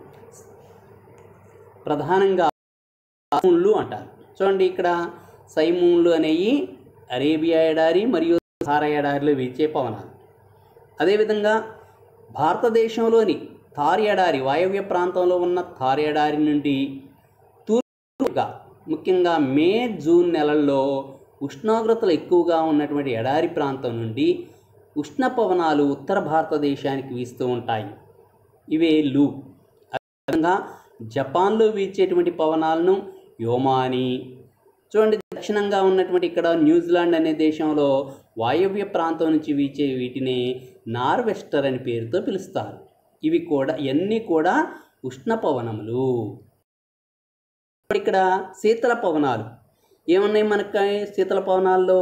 ప్రధానంగా సైమూన్లు అంటారు చూడండి ఇక్కడ సైమూన్లు అనేవి అరేబియా ఎడారి మరియు సహారా ఎడారిలో వీచే పవనాలు అదేవిధంగా భారతదేశంలోని థార్ ఎడారి వాయవ్య ప్రాంతంలో ఉన్న థార్ ఎడారి నుండి తూర్పుగా ముఖ్యంగా మే జూన్ నెలల్లో ఉష్ణోగ్రతలు ఎక్కువగా ఉన్నటువంటి ఎడారి ప్రాంతం నుండి ఉష్ణ పవనాలు ఉత్తర భారతదేశానికి వీస్తూ ఉంటాయి ఇవే లూ అదేవిధంగా జపాన్లో వీచేటువంటి పవనాలను యోమా అని చూడండి దక్షిణంగా ఉన్నటువంటి ఇక్కడ న్యూజిలాండ్ అనే దేశంలో వాయవ్య ప్రాంతం నుంచి వీచే వీటిని నార్వెస్టర్ అని పేరుతో పిలుస్తారు ఇవి కూడా ఇవన్నీ కూడా ఉష్ణ పవనములు ఇక్కడ శీతల పవనాలు ఏమున్నాయి మనకి శీతల పవనాల్లో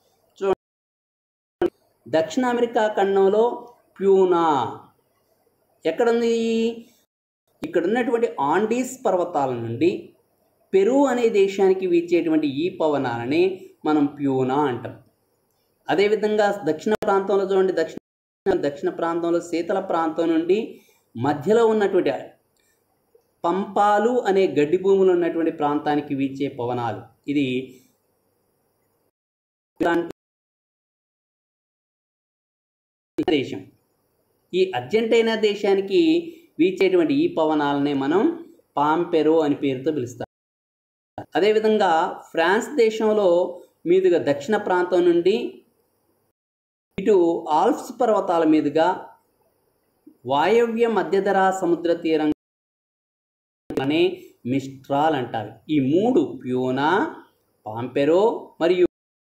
చూడండి దక్షిణ అమెరికా ఖండంలో ప్యూనా ఎక్కడుంది ఇక్కడ ఉన్నటువంటి ఆండీస్ పర్వతాల నుండి పెరు అనే దేశానికి వీచేటువంటి ఈ పవనాలని మనం ప్యూనా అంటాం అదేవిధంగా దక్షిణ ప్రాంతంలో చూడండి దక్షిణ దక్షిణ ప్రాంతంలో శీతల ప్రాంతం నుండి మధ్యలో ఉన్నటువంటి పంపాలు అనే గడ్డి భూములు ఉన్నటువంటి ప్రాంతానికి వీచే పవనాలు ఇది దేశం ఈ అర్జెంటీనా దేశానికి వీచేటువంటి ఈ పవనాలనే మనం పాంపెరో అని పేరుతో పిలుస్తాం అదేవిధంగా ఫ్రాన్స్ దేశంలో మీదుగా దక్షిణ ప్రాంతం నుండి ఇటు ఆల్ప్స్ పర్వతాల మీదుగా వాయవ్య మధ్యధరా సముద్ర తీరం అనే మిస్ట్రాల్ అంటారు ఈ మూడు ప్యూనా పాంపెరో మరియు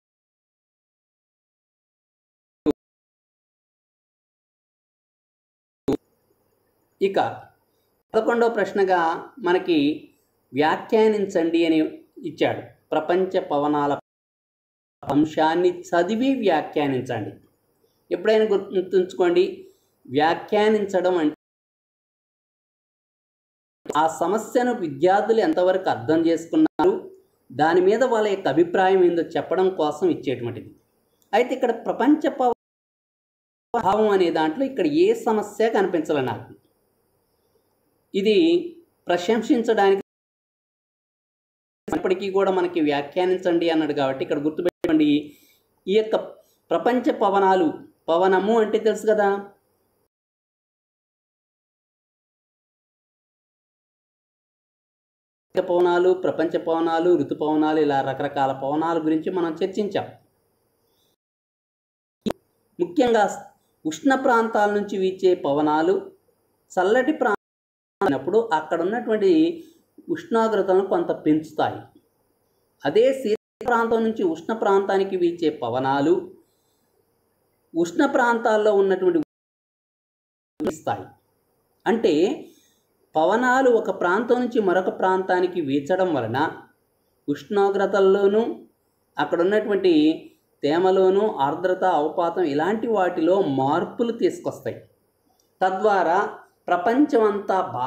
ఇక పదకొండవ ప్రశ్నగా మనకి వ్యాఖ్యానించండి అని ఇచ్చాడు ప్రపంచ పవనాల అంశాన్ని చదివి వ్యాఖ్యానించండి ఎప్పుడైనా గుర్తుంచుకోండి వ్యాఖ్యానించడం అంటే ఆ సమస్యను విద్యార్థులు ఎంతవరకు అర్థం చేసుకున్నారు దాని మీద వాళ్ళ యొక్క అభిప్రాయం ఏందో చెప్పడం కోసం ఇచ్చేటువంటిది అయితే ఇక్కడ ప్రపంచ భావం అనే దాంట్లో ఇక్కడ ఏ సమస్య కనిపించలే నాకు ఇది ప్రశంసించడానికి ఇప్పటికీ కూడా మనకి వ్యాఖ్యానించండి అన్నాడు కాబట్టి ఇక్కడ గుర్తుపెట్టుకోండి ఈ యొక్క ప్రపంచ పవనాలు పవనము అంటే తెలుసు కదా పవనాలు ప్రపంచ పవనాలు ఋతుపవనాలు ఇలా రకరకాల పవనాల గురించి మనం చర్చించాం ముఖ్యంగా ఉష్ణ ప్రాంతాల నుంచి వీచే పవనాలు చల్లటి ప్రాంతప్పుడు అక్కడ ఉన్నటువంటి ఉష్ణోగ్రతలను కొంత పెంచుతాయి అదే శీత ప్రాంతం నుంచి ఉష్ణ ప్రాంతానికి వీచే పవనాలు ఉష్ణ ప్రాంతాల్లో ఉన్నటువంటి ఇస్తాయి అంటే పవనాలు ఒక ప్రాంతం నుంచి మరొక ప్రాంతానికి వీచడం వలన ఉష్ణోగ్రతల్లోనూ అక్కడ ఉన్నటువంటి తేమలోనూ ఆర్ద్రత అవపాతం ఇలాంటి వాటిలో మార్పులు తీసుకొస్తాయి తద్వారా ప్రపంచమంతా బా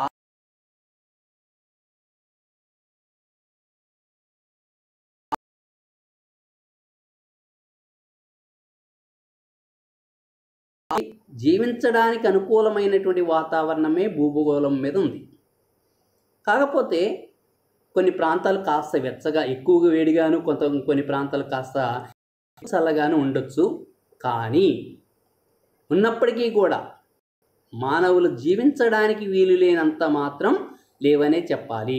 జీవించడానికి అనుకూలమైనటువంటి వాతావరణమే భూభూగోళం మీద ఉంది కాకపోతే కొన్ని ప్రాంతాలు కాస్త వెచ్చగా ఎక్కువగా వేడిగాను కొంత కొన్ని ప్రాంతాలు కాస్త చల్లగాను ఉండొచ్చు కానీ ఉన్నప్పటికీ కూడా మానవులు జీవించడానికి వీలు లేనంత మాత్రం లేవనే చెప్పాలి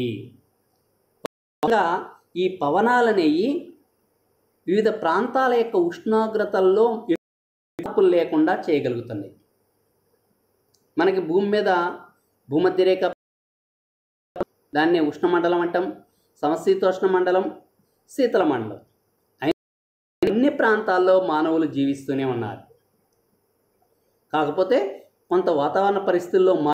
ఈ పవనాలనేవి వివిధ ప్రాంతాల యొక్క ఉష్ణోగ్రతల్లో మార్పులు లేకుండా చేయగలుగుతున్నాయి మనకి భూమి మీద భూమధ్యరేఖ దాన్ని ఉష్ణమండలం అంటాం సమశీతోష్ణ మండలం శీతల మండలం అన్ని ప్రాంతాల్లో మానవులు జీవిస్తూనే ఉన్నారు కాకపోతే కొంత వాతావరణ పరిస్థితుల్లో మా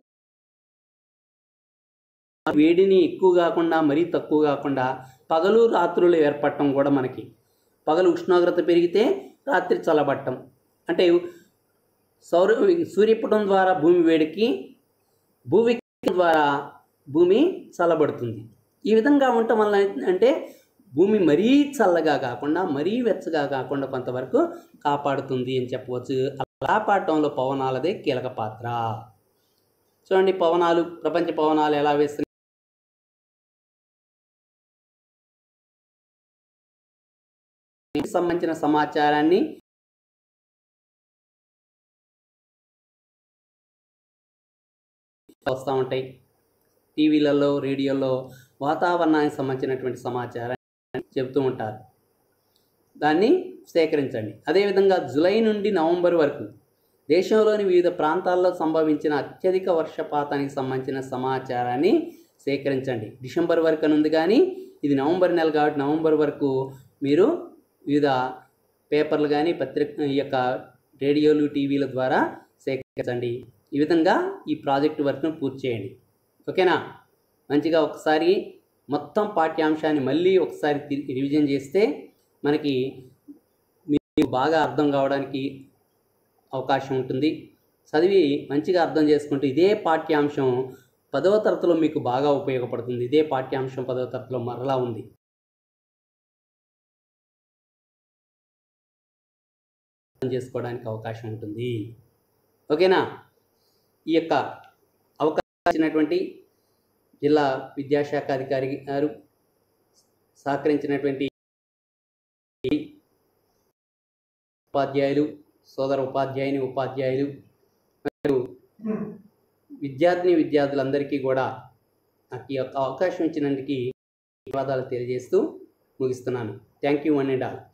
వేడిని ఎక్కువ కాకుండా మరీ తక్కువ కాకుండా పగలు రాత్రులు ఏర్పడటం కూడా మనకి పగలు ఉష్ణోగ్రత పెరిగితే రాత్రి చల్లబట్టం అంటే సౌర సూర్యపటం ద్వారా భూమి వేడికి భూమి ద్వారా భూమి చల్లబడుతుంది ఈ విధంగా ఉండటం వల్ల అంటే భూమి మరీ చల్లగా కాకుండా మరీ వెచ్చగా కాకుండా కొంతవరకు కాపాడుతుంది అని చెప్పవచ్చు అలా కాపాడటంలో పవనాలదే కీలక పాత్ర చూడండి పవనాలు ప్రపంచ పవనాలు ఎలా వేస్తున్నాయి సంబంధించిన సమాచారాన్ని వస్తూ ఉంటాయి టీవీలలో రేడియోలో వాతావరణానికి సంబంధించినటువంటి సమాచారాన్ని చెబుతూ ఉంటారు దాన్ని సేకరించండి అదేవిధంగా జూలై నుండి నవంబర్ వరకు దేశంలోని వివిధ ప్రాంతాల్లో సంభవించిన అత్యధిక వర్షపాతానికి సంబంధించిన సమాచారాన్ని సేకరించండి డిసెంబర్ వరకు అని ఉంది కానీ ఇది నవంబర్ నెల కాబట్టి నవంబర్ వరకు మీరు వివిధ పేపర్లు కానీ పత్రిక ఈ యొక్క రేడియోలు టీవీల ద్వారా సేకరించండి ఈ విధంగా ఈ ప్రాజెక్ట్ వర్క్ను పూర్తి చేయండి ఓకేనా మంచిగా ఒకసారి మొత్తం పాఠ్యాంశాన్ని మళ్ళీ ఒకసారి తిరిగి రివిజన్ చేస్తే మనకి మీకు బాగా అర్థం కావడానికి అవకాశం ఉంటుంది చదివి మంచిగా అర్థం చేసుకుంటూ ఇదే పాఠ్యాంశం పదవ తరగతిలో మీకు బాగా ఉపయోగపడుతుంది ఇదే పాఠ్యాంశం పదవ తరగతిలో మరలా ఉంది అర్థం చేసుకోవడానికి అవకాశం ఉంటుంది ఓకేనా ఈ యొక్క అవకాశం ఇచ్చినటువంటి జిల్లా విద్యాశాఖ అధికారి గారు సహకరించినటువంటి ఉపాధ్యాయులు సోదర ఉపాధ్యాయుని ఉపాధ్యాయులు మరియు విద్యార్థిని విద్యార్థులందరికీ కూడా నాకు ఈ యొక్క అవకాశం ఇచ్చినందుకు ధన్యవాదాలు తెలియజేస్తూ ముగిస్తున్నాను thank you one and all